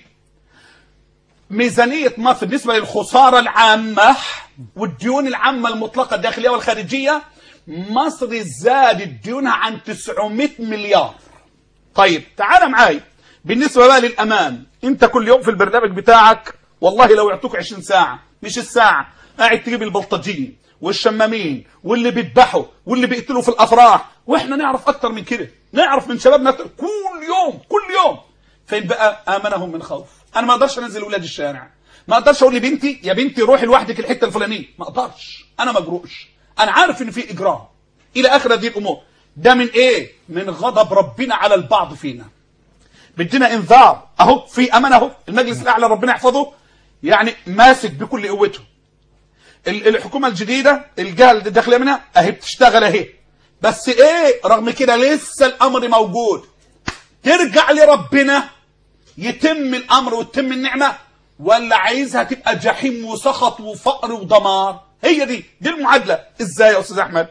ميزانية مصر بالنسبة للخسارة العامة والديون العامة المطلقة الداخلية والخارجية مصر زادت ديونها عن 900 مليار طيب تعال معاي بالنسبة بقى للأمان انت كل يوم في البرنامج بتاعك والله لو يعطوك 20 ساعة مش الساعة قاعد تجيب البلطجيين والشمامين واللي بيذبحوا واللي بيقتلوا في الأفراح واحنا نعرف أكتر من كده نعرف من شبابنا أكتر. كل يوم كل يوم فين بقى آمنهم من خوف أنا ما أقدرش أنزل ولاد الشارع ما أقدرش أقول لبنتي يا بنتي روحي لوحدك الحتة الفلانية ما أقدرش أنا مجروش أنا عارف إن في إجرام إلى آخر هذه الأمور ده من إيه؟ من غضب ربنا على البعض فينا بدنا انذار اهو في امان اهو المجلس الاعلى ربنا يحفظه يعني ماسك بكل قوته ال- الحكومه الجديده الجهه اللي داخله منها اهي بتشتغل اهي بس ايه رغم كده لسه الامر موجود ترجع لربنا يتم الامر وتتم النعمه ولا عايزها تبقى جحيم وسخط وفقر ودمار هي دي دي المعادله ازاي يا استاذ احمد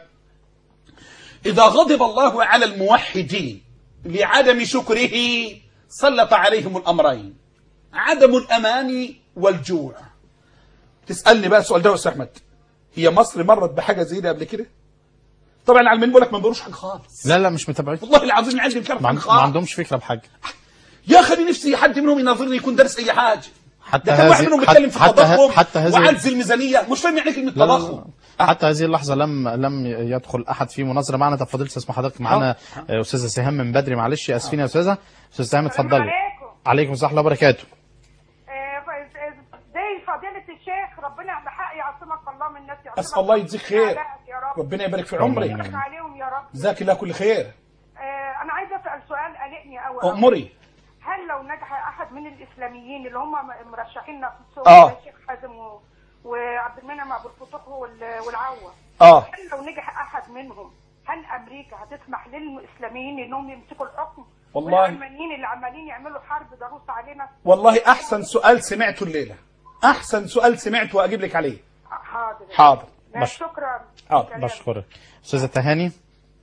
إذا غضب الله على الموحدين لعدم شكره سلط عليهم الأمرين عدم الأمان والجوع تسألني بقى السؤال ده يا أستاذ أحمد هي مصر مرت بحاجة زي ده قبل كده طبعا العلمانيين بيقول لك ما بيقولوش حاجة خالص لا لا مش متابعين والله العظيم عندي مش عارف ما, حاجة عند- ما خالص عندهمش فكره بحاجه يا أخي أنا نفسي حد منهم يناظرني يكون دارس أي حاجة حتى ده كان واحد هذه منهم بيتكلم في حتى ه- التضخم حتى هذه وعجز الميزانية مش فاهم يعني كلمة لا لا تضخم لا. حتى هذه اللحظة لم لم يدخل أحد في مناظرة معنا طب فضيلة اسم حضرتك معنا آه، أستاذة سهام من بدري معلش آسفين يا أستاذة أستاذة سهام اتفضلي عليكم. عليكم السلام ورحمة الله وبركاته آه، ف- زي فضيلة الشيخ ربنا بحق يعصمك الله من الناس يعصمك أسأل الله يجزيك خير أعدائك يا رب ربنا يبارك في اللهم عمرك آمين. يبارك عليهم يا رب جزاك الله كل خير آه، أنا عايزة أسأل سؤال قلقني أوي أمري هل لو نجح أحد من الإسلاميين اللي هم مرشحين في الصوت آه. زي الشيخ حازم و- وعبد المنعم أبو الفتوح وال- والعوة آه هل لو نجح أحد منهم هل أمريكا هتسمح للإسلاميين إنهم يمسكوا الحكم والله. والعلمانيين اللي عمالين يعملوا حرب ضروس علينا والله احسن سؤال سمعته الليله احسن سؤال سمعته واجيب لك عليه حاضر حاضر ماشي، شكرا حاضر سلام. بشكرك أستاذة تهاني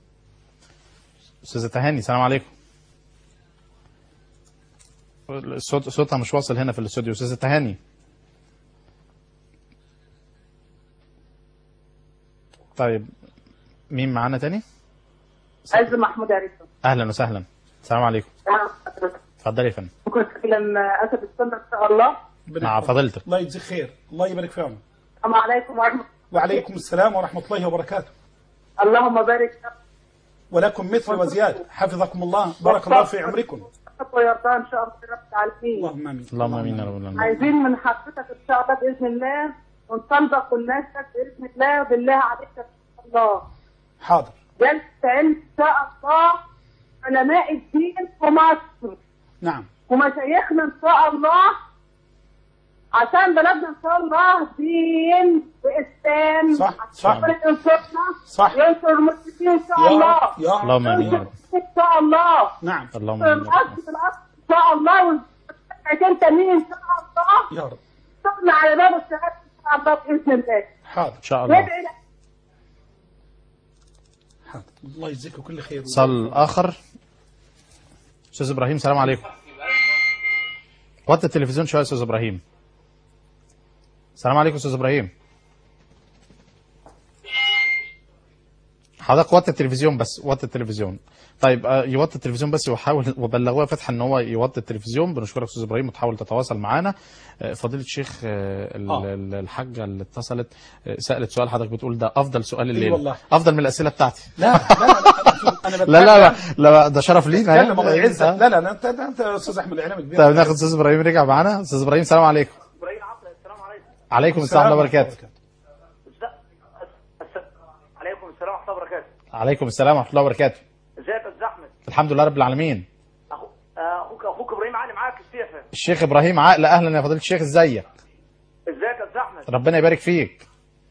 أستاذة تهاني السلام عليكم الصوت صوتها مش واصل هنا في الاستوديو أستاذة تهاني طيب مين معانا تاني؟ عز محمود عريفة أهلا وسهلا السلام عليكم اتفضلي يا فندم ممكن اتكلم اسد السنه ان شاء الله مع فضيلتك الله يجزيك خير الله يبارك في عمرك السلام عليكم ورحمه وعليكم السلام ورحمه الله وبركاته اللهم بارك ولكم مثل وزياده حفظكم الله بارك الله في عمركم فيك ويرضى ان شاء الله رب العالمين اللهم امين اللهم امين يا رب العالمين عايزين من حضرتك ان شاء الله باذن الله ونطلبك والناس باذن الله بالله عليك ان شاء الله حاضر جلسه علم ان شاء الله علماء الدين في مصر نعم ومشايخنا ان شاء الله عشان بلدنا ان شاء الله دين واسلام صح، صح. ربنا ينصرنا صح. وينصر المسلمين ان شاء يا الله رب يا رب اللهم امين يا ينصر رب ان شاء الله نعم اللهم امين يا رب. الأصل بالأصل ان شاء الله والسنتين تانيين ان شاء الله يا رب شغل على باب الشهاده ان شاء الله باذن الله حاضر ان شاء الله وادعي لك حاضر الله يجزيك كل خير اتصال اخر استاذ ابراهيم السلام عليكم وطي التلفزيون شويه يا استاذ ابراهيم السلام عليكم استاذ ابراهيم حضرتك وطي التلفزيون بس وطي التلفزيون طيب آه، يوطي التلفزيون بس وحاول وبلغوها فتحا ان هو يوطي التلفزيون بنشكرك استاذ ابراهيم وتحاول تتواصل معانا آه، فضيله الشيخ آه، ال- آه. ال- الحاجه اللي اتصلت آه، سالت سؤال حضرتك بتقول ده افضل سؤال الليله والله. افضل من الاسئله بتاعتي لا لا لا انا لا لا لا لا ده شرف لينا لا الله يعزك آه. لا لا لا، انت انت يا استاذ احمد اعلامي كبير طيب ناخد استاذ ابراهيم رجع معانا استاذ ابراهيم السلام عليكم ابراهيم عطله السلام عليكم عليكم السلام ورحمه الله وبركاته عليكم السلام ورحمه الله وبركاته عليكم السلام ورحمه الله وبركاته ازيك يا استاذ احمد الحمد لله رب العالمين أخو... آه، اخوك اخوك ابراهيم علي معاك السيف الشيخ ابراهيم عقل اهلا يا فضيله الشيخ ازيك ازيك يا استاذ احمد ربنا يبارك فيك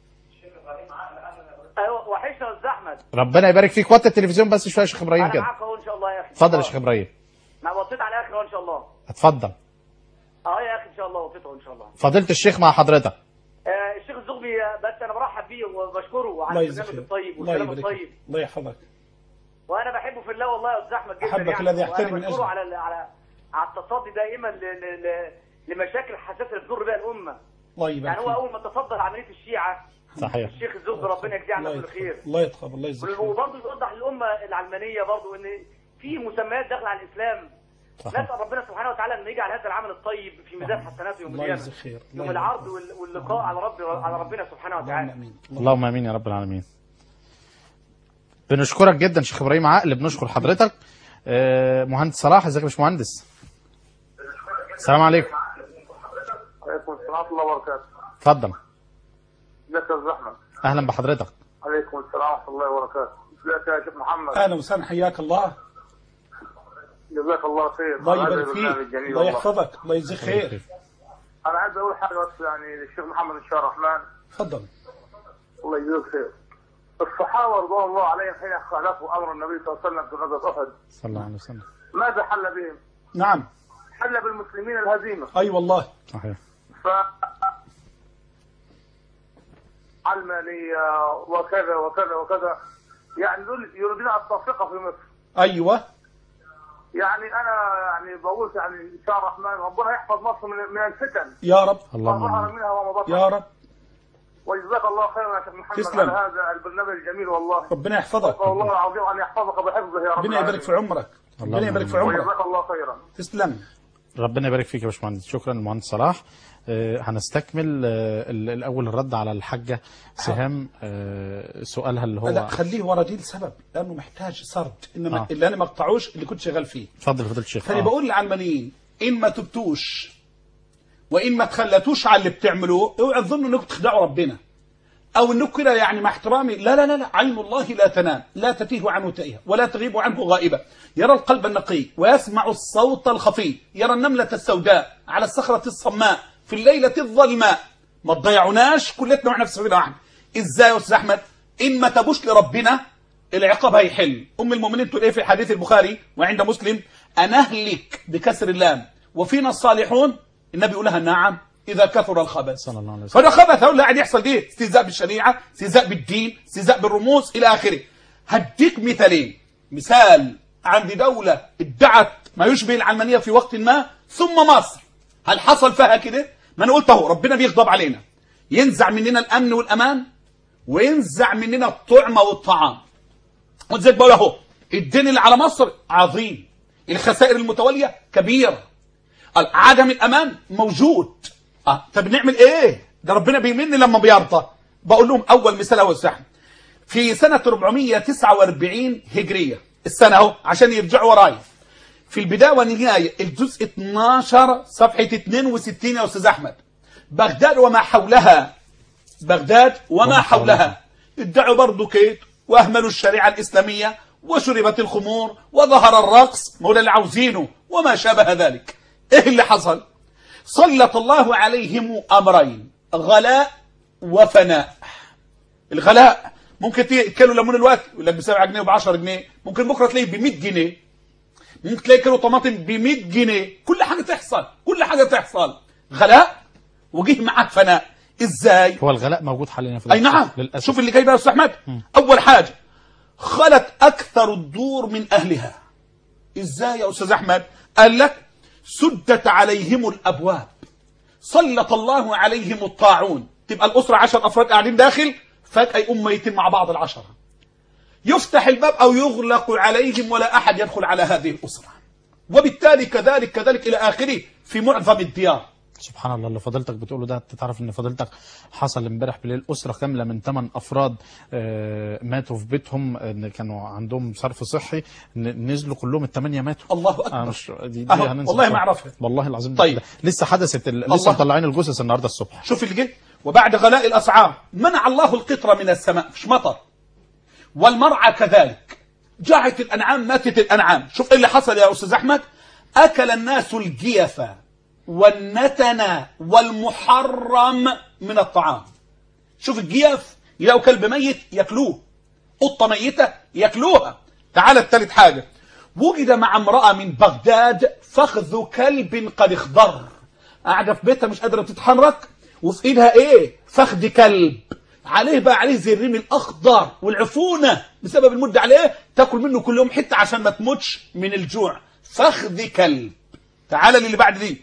ايوه وحشنا يا استاذ احمد ربنا يبارك فيك وطي التلفزيون بس شويه يا شيخ ابراهيم انا كده معاك اهو ان شاء الله يا اخي اتفضل يا شيخ ابراهيم انا وطيت على الاخر أهو ان شاء الله اتفضل اه يا اخي ان شاء الله وطيته ان شاء الله فضيله الشيخ مع حضرتك آه الشيخ الزغبي آه، بس انا برحب بيه وبشكره على الله البرنامج يجزيك الطيب الله والكلام يبارك الطيب فيك الله يحفظك وانا بحبه في الله والله يا استاذ احمد جدا أحبك يعني الذي يحترم وأنا من بشكره أجلك. على على على التصدي دائما ل... ل... ل... لمشاكل حساسه اللي بتضر بها الامه الله يبارك يعني هو فيك اول ما تصدى لعمليه الشيعه صحيح الشيخ الزغبي ربنا يجزيه عنا الله كل يتقبل خير الله يتقبل الله يجزيك خير. وبرضه يوضح للامه العلمانيه برضه ان في مسميات داخله على الاسلام صحيح نسال ربنا سبحانه وتعالى ان يجعل هذا العمل الطيب في ميزان حسناته يوم الله القيامه يجزيك خير الله يوم يبارك العرض فيك. وال- واللقاء على رب على ربنا سبحانه اللهم وتعالى امين اللهم امين يا رب العالمين بنشكرك جدا شيخ ابراهيم عقل بنشكر حضرتك آه، مهندس صلاح ازيك يا باشمهندس السلام عليكم عليكم السلام ورحمه الله وبركاته اتفضل ازيك يا استاذ احمد اهلا بحضرتك عليكم السلام ورحمه الله وبركاته ازيك يا شيخ محمد اهلا وسهلا حياك الله جزاك الله خير الله على هذا يبارك البرنامج فيك الجميل الله والله. يحفظك الله يجزيك خير انا عايز اقول حاجه بس يعني للشيخ محمد ان شاء الرحمن تفضل الله يجزيه خير الصحابه رضوان الله عليهم حين خالفوا امر النبي صلى الله عليه وسلم في غزوه احد صلى الله عليه وسلم ماذا حل بهم؟ نعم حل بالمسلمين الهزيمه اي أيوة والله صحيح ف علمانيه وكذا وكذا وكذا يعني دول يريدون التفرقه في مصر ايوه يعني انا يعني بقول يعني ان شاء الرحمن ربنا يحفظ مصر من من الفتن يا رب ما اللهم ظهر امين منها وما بطن يا رب وجزاك الله خيرا يا شيخ محمد تسلم. على هذا البرنامج الجميل والله ربنا يحفظك والله العظيم ان يحفظك بحفظه يا رب ربنا يبارك في عمرك ربنا اللهم يبارك في آمين. عمرك وجزاك الله خيرا تسلم ربنا يبارك فيك يا باشمهندس شكرا المهندس صلاح آه، هنستكمل آه، ال- الاول الرد على الحاجه سهام آه، سؤالها اللي لا هو خليه ورا دي لسبب لانه محتاج سرد انما آه. اللي انا ما اقطعوش اللي كنت شغال فيه اتفضل فضيله الشيخ فانا آه. بقول للعلمانيين ان ما تبتوش وان ما تخلتوش على اللي بتعملوه اوعوا تظنوا انكم تخدعوا ربنا او انكم كده يعني مع احترامي لا لا لا لا عين الله لا تنام لا تتيه عنه تائهه ولا تغيب عنه غائبه يرى القلب النقي ويسمع الصوت الخفي يرى النمله السوداء على الصخره الصماء في الليله الظلماء ما تضيعوناش كلتنا واحنا في سبيل واحد ازاي يا استاذ احمد ان ما تبوش لربنا العقاب هيحل ام المؤمنين تقول ايه في حديث البخاري وعند مسلم انهلك بكسر اللام وفينا الصالحون النبي يقولها نعم اذا كثر الخبث صلى الله عليه وسلم فده خبث هقول اللي قاعد يحصل دي استهزاء بالشريعه استهزاء بالدين استهزاء بالرموز الى اخره هديك مثالين مثال عند دوله ادعت ما يشبه العلمانيه في وقت ما ثم مصر هل حصل فيها كده ما انا قلت اهو ربنا بيغضب علينا ينزع مننا الامن والامان وينزع مننا الطعمه والطعام وزي بقول اهو الدين اللي على مصر عظيم الخسائر المتواليه كبيره عدم الامان موجود اه طب نعمل ايه ده ربنا بيمن لما بيرضى بقول لهم اول مثال اهو الزحمه في سنه 449 هجريه السنه اهو عشان يرجعوا ورايا في البدايه والنهايه الجزء 12 صفحه 62 يا استاذ احمد بغداد وما حولها بغداد وما وما حولها. حولها ادعوا برضو كيد واهملوا الشريعه الاسلاميه وشربت الخمور وظهر الرقص ما هو ده اللي عاوزينه وما شابه ذلك ايه اللي حصل سلط الله عليهم امرين غلاء وفناء الغلاء ممكن تلاقي كيلو ليمون الوقت يقول لك ب 7 جنيه وب 10 جنيه ممكن بكره تلاقيه ب 100 جنيه ممكن تلاقي كيلو طماطم ب 100 جنيه كل حاجه تحصل كل حاجه تحصل غلاء وجه معاك فناء ازاي هو الغلاء موجود حاليا يا فضيله اي نعم الشيخ، للاسف شوف اللي جاي بقى يا استاذ احمد اول حاجه خلت اكثر الدور من اهلها ازاي يا استاذ احمد قال لك سدت عليهم الابواب سلط الله عليهم الطاعون تبقى الاسره عشر افراد قاعدين داخل فجاه يقوم ميتين مع بعض العشره يفتح الباب او يغلق عليهم ولا احد يدخل على هذه الاسره وبالتالي كذلك كذلك الى اخره في معظم الديار سبحان الله اللي فضيلتك بتقوله ده انت تعرف ان فضيلتك حصل امبارح بالليل اسره كامله من ثمان افراد آه، ماتوا في بيتهم ان كانوا عندهم صرف صحي ن- نزلوا كلهم الثمانيه ماتوا الله آه اكبر مش دي, دي أهو، هننسى والله ما طبعاً. أعرفها. والله العظيم طيب. ده لسه حدثت ال- الله. لسه مطلعين الجثث النهارده الصبح شوف اللي جه وبعد غلاء الاسعار منع الله القطر من السماء مش مطر والمرعى كذلك جاعت الأنعام ماتت الأنعام شوف إيه اللي حصل يا أستاذ أحمد أكل الناس الجيف والنتن والمحرم من الطعام شوف الجيف يلاقوا كلب ميت ياكلوه قطة ميتة ياكلوها تعال الثالث حاجة وجد مع امرأة من بغداد فخذ كلب قد اخضر قاعدة في بيتها مش قادرة تتحرك وفي ايدها ايه فخذ كلب عليه بقى عليه زي الريم الاخضر والعفونة بسبب المدة عليه تاكل منه كل يوم حتة عشان ما تموتش من الجوع فخذ كلب تعال للي بعد دي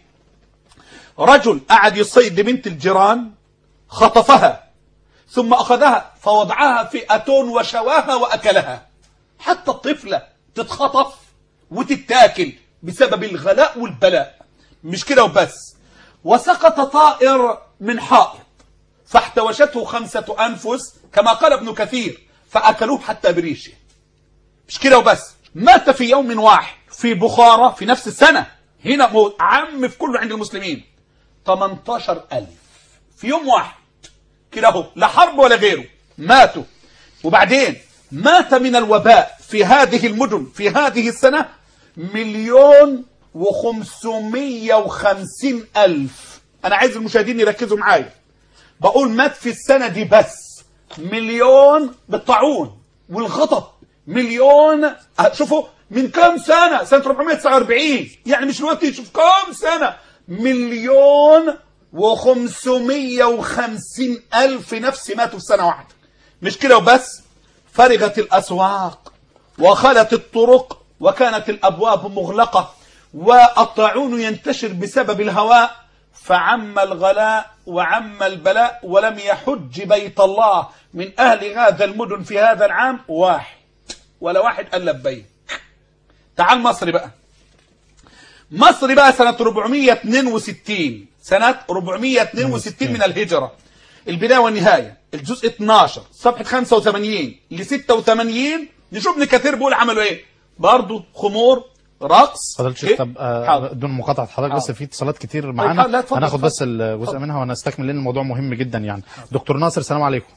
رجل قعد يصيد بنت الجيران خطفها ثم أخذها فوضعها في أتون وشواها وأكلها حتى الطفلة تتخطف وتتاكل بسبب الغلاء والبلاء مش كده وبس وسقط طائر من حائط فاحتوشته خمسة أنفس كما قال ابن كثير فأكلوه حتى بريشه مش كده وبس مات في يوم واحد في بخارى في نفس السنة هنا موت عام في كله عند المسلمين 18 ألف في يوم واحد كده اهو لا حرب ولا غيره ماتوا وبعدين مات من الوباء في هذه المدن في هذه السنة مليون وخمسمية وخمسين ألف أنا عايز المشاهدين يركزوا معايا بقول مات في السنة دي بس مليون بالطاعون والغضب مليون شوفوا من كم سنة سنة 449 يعني مش الوقت شوف كم سنة مليون وخمسمية وخمسين ألف نفس ماتوا في سنة واحدة مش كده وبس فرغت الأسواق وخلت الطرق وكانت الأبواب مغلقة والطاعون ينتشر بسبب الهواء فعم الغلاء وعم البلاء ولم يحج بيت الله من أهل هذا المدن في هذا العام واحد ولا واحد قال لبيك تعال مصر بقى مصر بقى سنة 462 سنة 462 من الهجرة البداية والنهاية الجزء 12 صفحة 85 ل 86 نشوف ابن كثير بيقول عملوا ايه برضه خمور رقص فضلت شيخ طب آه، حاضر. بدون مقاطعه حضرتك بس حاضر. في اتصالات كتير حاضر، معانا لا، اتفضل، هناخد بس اتفضل. الجزء اتفضل. منها ونستكمل لان الموضوع مهم جدا يعني دكتور ناصر السلام عليكم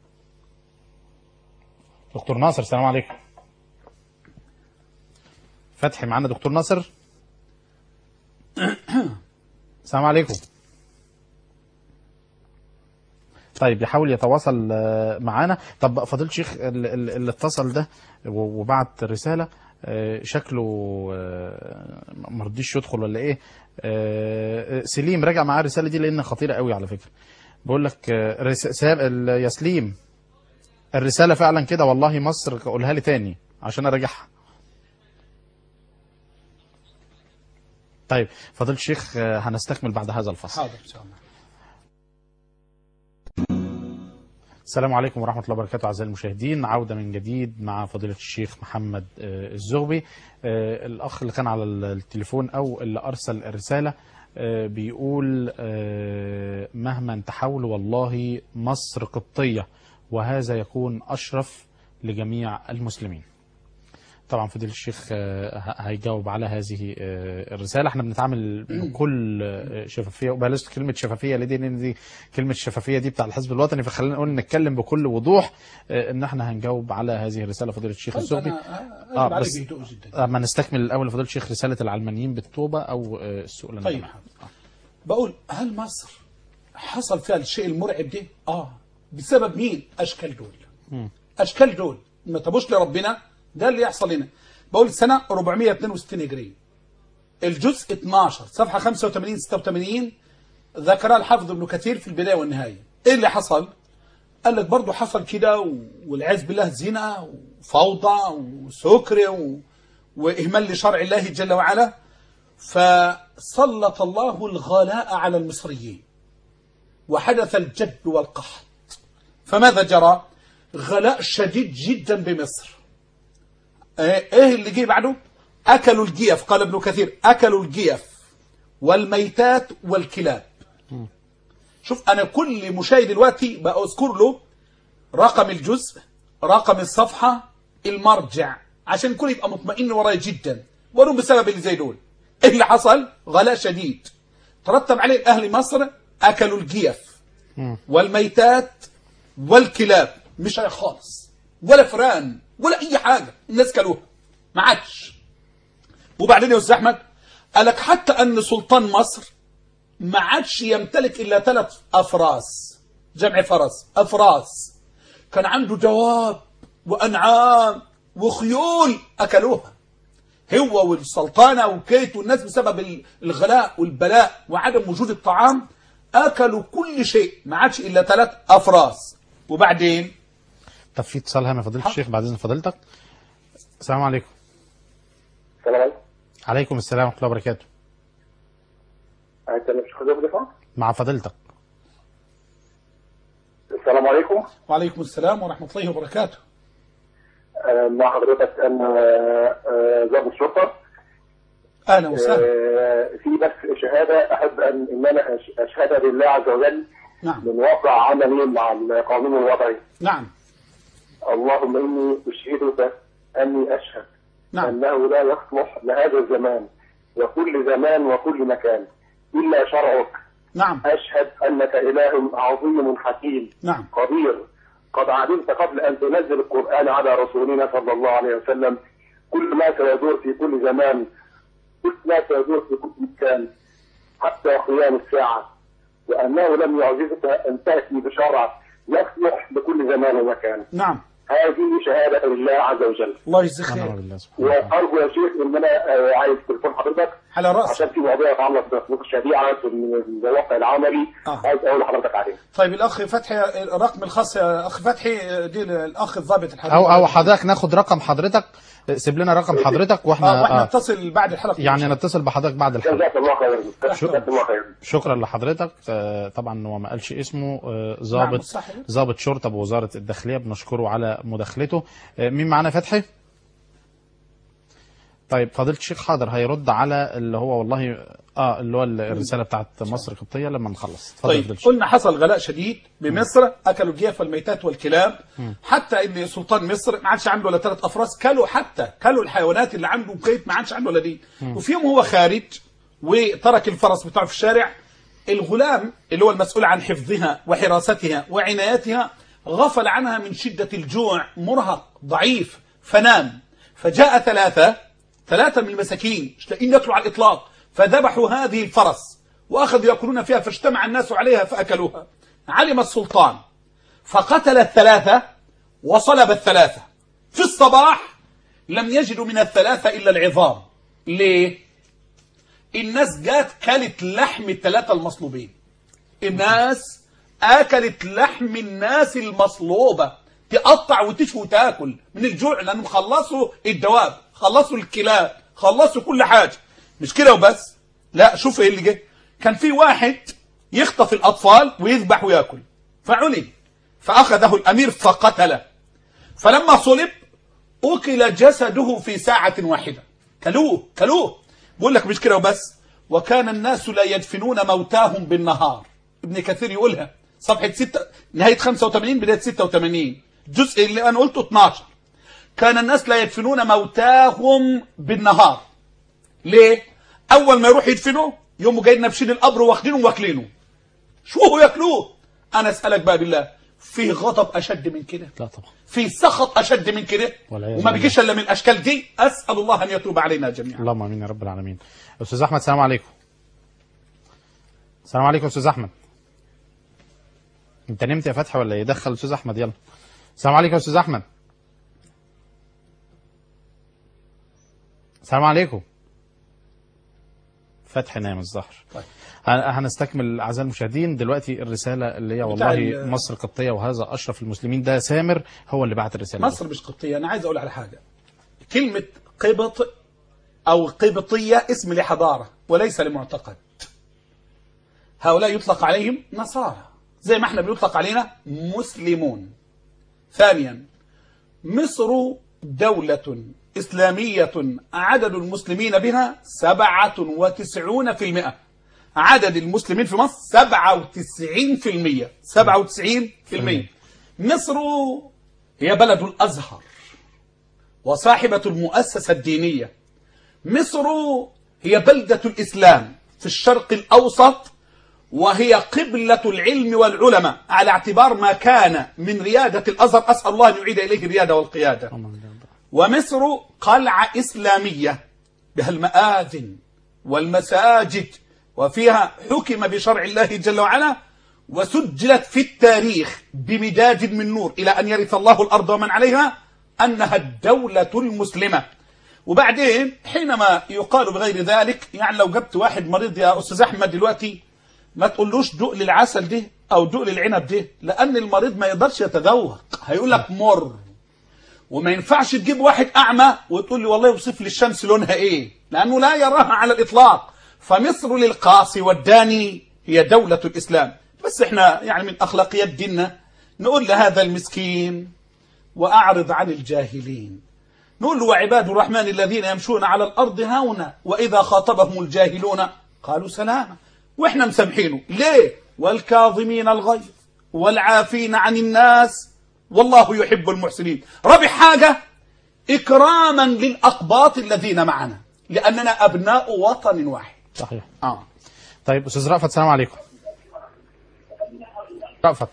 دكتور ناصر السلام عليكم فتحي معانا دكتور ناصر السلام عليكم طيب يحاول يتواصل آه، معانا طب فضيله الشيخ ال- ال- اللي اتصل ده و- وبعت رساله آه، شكله آه، ما رضيش يدخل ولا ايه آه، سليم راجع معاه الرساله دي لان خطيره قوي على فكره بقول لك آه، رس- ساب- ال- يا سليم الرساله فعلا كده والله مصر قولها لي تاني عشان اراجعها طيب فضيله الشيخ آه، هنستكمل بعد هذا الفصل حاضر ان شاء الله السلام عليكم ورحمة الله وبركاته أعزائي المشاهدين عودة من جديد مع فضيلة الشيخ محمد آه، الزغبي آه، الأخ اللي كان على التليفون أو اللي أرسل الرسالة آه، بيقول آه، مهما تحاول والله مصر قبطية وهذا يكون أشرف لجميع المسلمين طبعا فضيلة الشيخ آه، ه- هيجاوب على هذه آه، الرسالة احنا بنتعامل بكل آه، شفافية وبلاش كلمة شفافية ليه دي لأن دي كلمة الشفافية دي بتاع الحزب الوطني فخلينا نقول نتكلم بكل وضوح آه، ان احنا هنجاوب على هذه الرسالة فضيلة الشيخ طيب الزغبي انا آه، آه بس- بس بهدوء جدا اما نستكمل الأول فضيلة الشيخ رسالة العلمانيين بالتوبة أو آه، السوء لنا طيب جميعاً. بقول هل مصر حصل فيها الشيء المرعب ده اه بسبب مين اشكال دول اشكال دول ما تبوش لربنا ده اللي يحصل هنا بقول سنه 462 هجريه الجزء 12 صفحه 85 86 ذكرها الحافظ ابن كثير في البدايه والنهايه ايه اللي حصل قال لك برضه حصل كده و- والعياذ بالله زنا وفوضى وسكر و... واهمال لشرع الله جل وعلا فسلط الله الغلاء على المصريين وحدث الجد والقحط فماذا جرى غلاء شديد جدا بمصر ايه إيه اللي جه بعده اكلوا الجيف قال ابن كثير اكلوا الجيف والميتات والكلاب شوف انا كل مشاهد دلوقتي بقى اذكر له رقم الجزء رقم الصفحة المرجع عشان الكل يبقى مطمئن ورايا جدا ولو بسبب اللي زي دول ايه اللي حصل غلاء شديد ترتب عليه اهل مصر اكلوا الجيف والميتات والكلاب مش هي خالص ولا فران ولا اي حاجه الناس كلوها ما عادش وبعدين يا استاذ احمد قالك حتى ان سلطان مصر ما عادش يمتلك الا ثلاث افراس جمع فرس افراس كان عنده دواب وانعام وخيول اكلوها هو والسلطنه وكيت والناس بسبب الغلاء والبلاء وعدم وجود الطعام اكلوا كل شيء ما عادش الا ثلاث افراس وبعدين طب في اتصال هام يا فضيله الشيخ بعد اذن فضيلتك السلام عليكم السلام عليكم عليكم السلام ورحمه الله وبركاته انت مش خدوه بدفع مع فضيلتك السلام عليكم وعليكم السلام ورحمه الله وبركاته آه، مع حضرتك انا آه، ضابط شرطه اهلا وسهلا آه، في بس شهاده احب ان ان انا أش- اشهدها لله عز وجل نعم من واقع عملي مع القانون الوضعي نعم اللهم اني اشهدك اني اشهد نعم انه لا يصلح لهذا الزمان وكل زمان وكل مكان الا شرعك نعم اشهد انك اله عظيم حكيم نعم قدير قد علمت قبل أن تنزل القرآن على رسولنا صلى الله عليه وسلم كل ما سيدور في كل زمان كل ما سيدور في كل مكان حتى قيام الساعة وأنه لم يعجزك أن تأتي بشرع يصلح لكل زمان ومكان نعم هذه شهادة لله عز وجل الله يجزيك سبحان خير الله سبحانه وتعالى. وأرجو يا شيخ إن أنا آه، عايز تليفون حضرتك على رأس عشان في مواضيع تتعلق بحقوق الشريعة من الواقع العملي آه. عايز أقول لحضرتك عليه طيب الاخ فتحي الرقم الخاص يا اخ فتحي دي الاخ الضابط الحديث او او حضرتك ناخد رقم حضرتك سيب لنا رقم حضرتك واحنا اه واحنا آه نتصل بعد الحلقه يعني نتصل بحضرتك بعد الحلقه جزاك الله خيرا جزاك الله خيرا شكرا لحضرتك آه، طبعا هو ما قالش اسمه آه، نعم، ضابط صح. ضابط شرطه بوزاره الداخليه بنشكره على مداخلته آه، مين معانا فتحي طيب فضيله الشيخ حاضر هيرد على اللي هو والله اه اللي هو الرساله بتاعت مصر القبطيه لما نخلص اتفضل يا طيب فضيله الشيخ قلنا حصل غلاء شديد بمصر اكلوا الجيف والميتات والكلاب حتى ان سلطان مصر ما عادش عنده ولا ثلاث افراس كلوا حتى كلوا الحيوانات اللي عنده كيف ما عادش عنده ولا دي وفي يوم هو خارج وترك الفرس بتاعه في الشارع الغلام اللي هو المسؤول عن حفظها وحراستها وعنايتها غفل عنها من شدة الجوع مرهق ضعيف فنام فجاء ثلاثة ثلاثة من المساكين مش لاقيين ياكلوا على الإطلاق فذبحوا هذه الفرس وأخذوا يأكلون فيها فاجتمع الناس عليها فأكلوها علم السلطان فقتل الثلاثة وصلب الثلاثة في الصباح لم يجدوا من الثلاثة إلا العظام ليه؟ الناس جات كلت لحم الثلاثة المصلوبين الناس أكلت لحم الناس المصلوبة تقطع وتشوي وتاكل من الجوع لأنهم خلصوا الدواب خلصوا الكلاب خلصوا كل حاجة مش كده وبس لا شوف ايه اللي جه كان في واحد يخطف الأطفال ويذبح وياكل فعلم فأخذه الأمير فقتله فلما صلب أكل جسده في ساعة واحدة كلوه كلوه بقول لك مش كده وبس وكان الناس لا يدفنون موتاهم بالنهار ابن كثير يقولها صفحة 6 نهاية 85 بداية 86 الجزء اللي أنا قلته 12 كان الناس لا يدفنون موتاهم بالنهار ليه؟ أول ما يروح يدفنوا يوموا جايين نابشين القبر واخدينه واكلينه شو هو ياكلوه أنا أسألك بقى بالله فيه غضب أشد من كده لا طبعا في سخط أشد من كده والعياذ وما بالله. بيجيش إلا من الأشكال دي أسأل الله أن يتوب علينا جميعا اللهم امين يا رب العالمين استاذ احمد السلام عليكم السلام عليكم استاذ احمد انت نمت يا فتحي ولا ايه دخل استاذ احمد يلا السلام عليكم يا استاذ احمد السلام عليكم فتحي نام الظهر طيب. هن- هنستكمل اعزائي المشاهدين دلوقتي الرساله اللي هي بتاع والله ال- مصر قبطيه وهذا اشرف المسلمين ده سامر هو اللي بعت الرساله دي. مصر مش قبطية أنا عايز أقول على حاجة كلمة قبط أو قبطية اسم لحضارة وليس لمعتقد هؤلاء يطلق عليهم نصارى زي ما احنا بيطلق علينا مسلمون ثانيا مصر دولة إسلامية عدد المسلمين بها سبعة وتسعون في المئة عدد المسلمين في مصر سبعة وتسعين في المية سبعة وتسعين في المية مصر هي بلد الأزهر وصاحبة المؤسسة الدينية مصر هي بلدة الإسلام في الشرق الأوسط وهي قبلة العلم والعلماء على اعتبار ما كان من ريادة الأزهر أسأل الله أن يعيد إليه الريادة والقيادة ومصر قلعة إسلامية بها المآذن والمساجد وفيها حكم بشرع الله جل وعلا وسجلت في التاريخ بمداد من نور إلى أن يرث الله الأرض ومن عليها أنها الدولة المسلمة وبعدين حينما يقال بغير ذلك يعني لو جبت واحد مريض يا أستاذ أحمد دلوقتي ما تقولوش دوق للعسل ده أو دوق للعنب ده لأن المريض ما يقدرش يتذوق هيقول لك مر وما ينفعش تجيب واحد أعمى وتقول لي والله يوصف لي الشمس لونها إيه لأنه لا يراها على الإطلاق فمصر للقاصي والداني هي دولة الإسلام بس احنا يعني من أخلاقيات ديننا نقول لهذا المسكين وأعرض عن الجاهلين نقول له وعباد الرحمن الذين يمشون على الأرض هونا وإذا خاطبهم الجاهلون قالوا سلاما وإحنا مسامحينه ليه والكاظمين الغيظ والعافين عن الناس والله يحب المحسنين ربح حاجة إكراما للأقباط الذين معنا لأننا أبناء وطن واحد صحيح آه. طيب استاذ رأفت السلام عليكم رأفت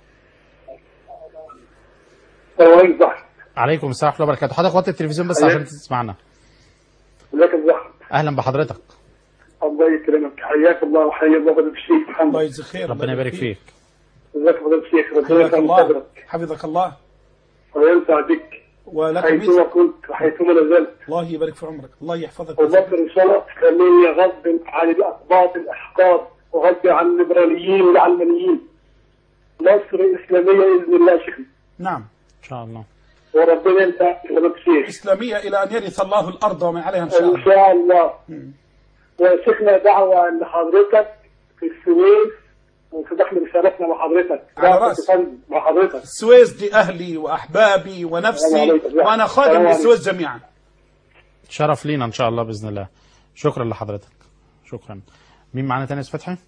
ثواني ضحك عليكم السلام ورحمه الله وبركاته حضرتك وطي التلفزيون بس عشان تسمعنا ازيك يا زحمة اهلا بحضرتك الله يكرمك حياك الله وحيا الله فضل الشيخ الله محمد يجزي خير ربنا يبارك فيك ازيك يا فضل الشيخ ربنا حفظك يكرم الله صدرك حفظك الله وينفع بك ولك حيثما مثل كنت وحيثما نزلت الله يبارك في عمرك الله يحفظك والنصر ان شاء الله اسلاميه غصب عن الاقباط الاحقاد وغصب عن الليبراليين والعلمانيين نصر اسلاميه باذن الله يا شيخنا نعم ان شاء الله وربنا ينفع فضل الشيخ إسلامية إلى أن يرث الله الأرض ومن عليها إن شاء ان الله شاء الله وشيخنا دعوه لحضرتك في السويس وفي دخل رسالتنا مع حضرتك على دعوة رأسي. تفندم مع حضرتك السويس دي أهلي وأحبابي السلام ونفسي عليكم. وأنا خادم السلام عليكم. للسويس جميعا شرف لينا ان شاء الله باذن الله شكرا لحضرتك شكرا مين معانا تاني يا أستاذ فتحي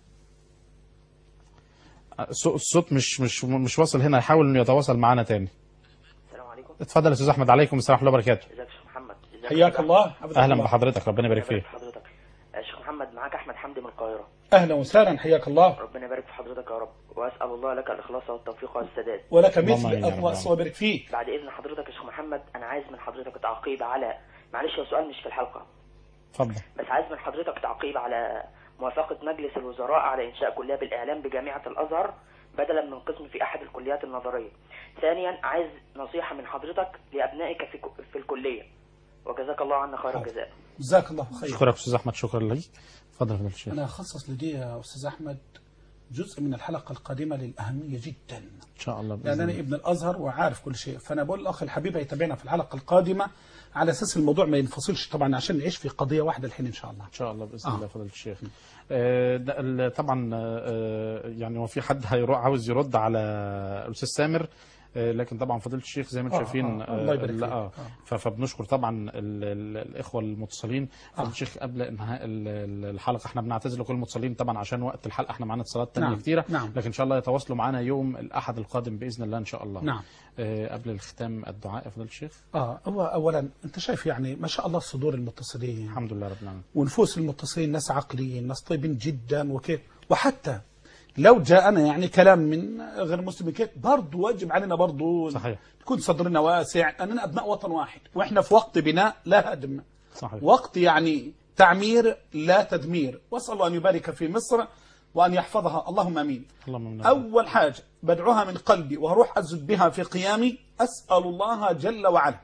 الصو- الصوت مش مش مش واصل هنا يحاول انه يتواصل معانا تاني السلام عليكم اتفضل يا استاذ احمد عليكم السلام ورحمه الله وبركاته ازيك يا شيخ محمد ازيك حياك يا الله حفظك اهلا الله. بحضرتك ربنا يبارك ربنا فيك يبارك في حضرتك يا شيخ محمد معاك احمد حمدي من القاهره أهلا وسهلا حياك الله ربنا يبارك في حضرتك يا رب واسال الله لك الاخلاص والتوفيق والسداد ولك اللهم مثل آمين يا رب الله العالمين. ويبارك فيك بعد اذن حضرتك يا شيخ محمد انا عايز من حضرتك تعقيب على معلش هو سؤال مش في الحلقه اتفضل بس عايز من حضرتك تعقيب على موافقه مجلس الوزراء على انشاء كليه بالاعلام بجامعه الازهر بدلا من قسم في احد الكليات النظريه ثانيا عايز نصيحه من حضرتك لابنائك في ك- في الكليه وجزاك الله عنا خير الجزاء جزاك الله خير اشكرك استاذ احمد شكرا لك اتفضل يا فضيله الشيخ أنا أخصص لدي يا أستاذ أحمد جزء من الحلقة القادمة للأهمية جدا ان شاء الله باذن لأن أنا الله ابن الأزهر وعارف كل شيء فأنا بقول الأخ الحبيب هيتابعنا في الحلقة القادمة على أساس الموضوع ما ينفصلش طبعا عشان نعيش في قضية واحدة الحين إن شاء الله ان شاء الله باذن آه. الله فضيله الشيخ آه، ده ال- طبعا آه، يعني هو في حد هيرو- عاوز يرد على الاستاذ سامر آه، لكن طبعا فضيله الشيخ زي ما انتم آه، شايفين آه، الله يبارك ال- فيك. اه آه. ف- فبنشكر طبعا ال- ال- الاخوه المتصلين فضيله آه. الشيخ قبل انهاء ال- ال- الحلقه احنا بنعتذر لكل المتصلين طبعا عشان وقت الحلقه احنا معانا اتصالات تانية نعم، كتيره نعم. لكن ان شاء الله يتواصلوا معانا يوم الاحد القادم باذن الله ان شاء الله نعم. آه، قبل الختام الدعاء يا فضيله الشيخ آه هو أولا أنت شايف يعني ما شاء الله صدور المتصلين الحمد لله رب العالمين ونفوس المتصلين ناس عقليين ناس طيبين جدا وكيف وحتى لو جاءنا يعني كلام من غير مسلم كيف برضه واجب علينا برضه صحيح. تكون صدرنا واسع أننا أبناء وطن واحد وإحنا في وقت بناء لا هدم صحيح وقت يعني تعمير لا تدمير واسال الله ان يبارك في مصر وان يحفظها اللهم امين اللهم آمين. اول حاجه بدعوها من قلبي وهروح ازد بها في قيامي اسال الله جل وعلا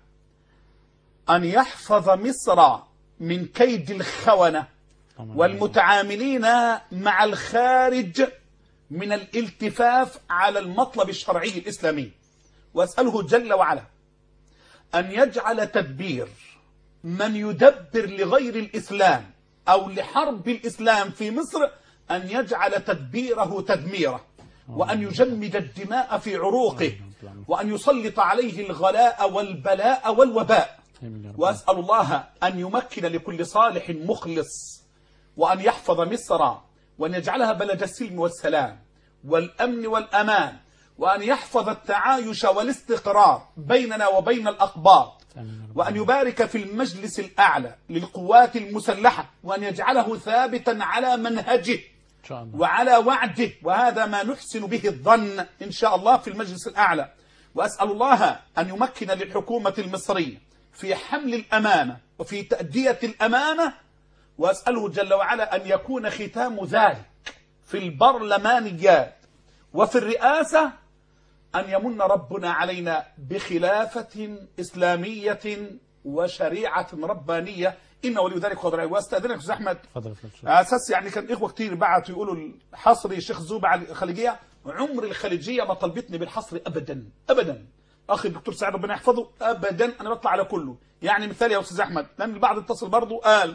ان يحفظ مصر من كيد الخونه اللهم آمين. والمتعاملين مع الخارج من الالتفاف على المطلب الشرعي الاسلامي واساله جل وعلا ان يجعل تدبير من يدبر لغير الإسلام أو لحرب الإسلام في مصر أن يجعل تدبيره تدميره وأن يجمد الدماء في عروقه وأن يسلط عليه الغلاء والبلاء والوباء آمين يا رب. وأسأل الله أن يمكن لكل صالح مخلص وأن يحفظ مصر وأن يجعلها بلد السلم والسلام والأمن والأمان وأن يحفظ التعايش والاستقرار بيننا وبين الأقباط آمين يا رب. وأن يبارك في المجلس الأعلى للقوات المسلحة وأن يجعله ثابتا على منهجه إن شاء الله وعلى وعده وهذا ما نحسن به الظن إن شاء الله في المجلس الأعلى وأسأل الله أن يمكن للحكومة المصرية في حمل الأمانة وفي تأدية الأمانة وأسأله جل وعلا أن يكون ختام ذلك في البرلمانيات وفي الرئاسة أن يمن ربنا علينا بخلافة إسلامية وشريعة ربانية إن ولي ذلك قدر واستأذنك أستاذ أحمد اتفضل يا فندم. على اساس يعني كان اخوه كتير بعتوا يقولوا الحصري شيخ زوبة على الخليجيه عمر الخليجيه ما طلبتني بالحصر ابدا ابدا اخي الدكتور سعيد ربنا يحفظه ابدا انا بطلع على كله يعني مثال يا استاذ احمد لان البعض اتصل برضه قال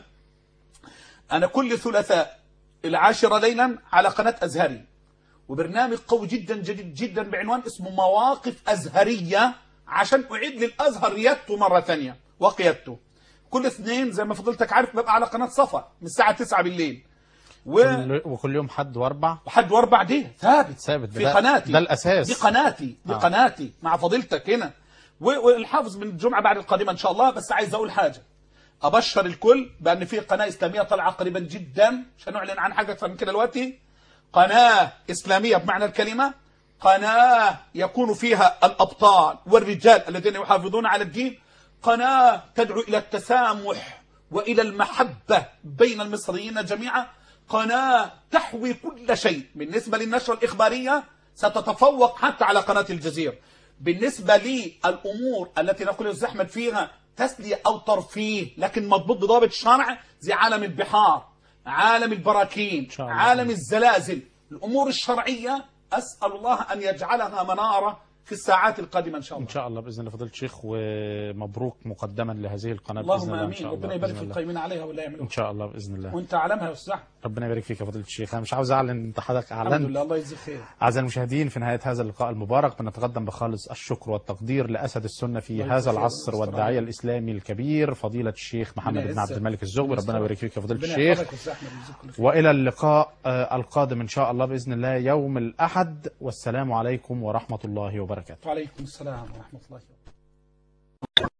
انا كل ثلاثاء العاشره ليلا على قناه ازهري وبرنامج قوي جدا جدا جدا بعنوان اسمه مواقف ازهريه عشان اعيد للازهر ريادته مره ثانيه وقيادته كل اثنين زي ما فضلتك عارف ببقى على قناه صفا من الساعه 9 بالليل و... كل- وكل يوم حد واربع وحد واربع دي ثابت ثابت في ده- قناتي ده الأساس. دي قناتي دي آه. قناتي مع فضيلتك هنا و- والحافظ من الجمعه بعد القادمه ان شاء الله بس عايز اقول حاجه ابشر الكل بان في قناه اسلاميه طالعه قريبا جدا مش هنعلن عن حاجه اكثر من كده دلوقتي قناه اسلاميه بمعنى الكلمه قناه يكون فيها الابطال والرجال الذين يحافظون على الدين قناه تدعو الى التسامح والى المحبه بين المصريين جميعا قناه تحوي كل شيء بالنسبه للنشره الاخباريه ستتفوق حتى على قناه الجزيره بالنسبه للامور التي نقول يا استاذ احمد فيها تسليه او ترفيه لكن مضبوط بضابط الشرع زي عالم البحار عالم البراكين شاء الله. عالم الزلازل الامور الشرعيه اسال الله ان يجعلها مناره في الساعات القادمه ان شاء الله ان شاء الله باذن الله فضيله الشيخ ومبروك مقدما لهذه القناه باذن اللهم الله ان امين شاء الله ربنا يبارك بإذن في الله. القيمين عليها ولا يعملون ان شاء الله باذن الله وانت علمها يا استاذ احمد ربنا يبارك فيك يا فضيله الشيخ انا مش عاوز اعلن انت حضرتك الحمد اعلنت لله الله يجزيك خير أعزائي المشاهدين في نهاية هذا اللقاء المبارك بنتقدم بخالص الشكر والتقدير لأسد السنة في الله هذا يجزيه العصر خير. والداعية الإسلامي الكبير فضيلة الشيخ محمد بن يعزك. عبد الملك الزغبي ربنا يبارك فيك يا فضيلة ربنا الشيخ يحفظك يا استاذ احمد ويجزيك كل خير. وإلى اللقاء آه، القادم إن شاء الله بإذن الله يوم الأحد والسلام عليكم ورحمة الله وبركاته وعليكم السلام ورحمه الله وبركاته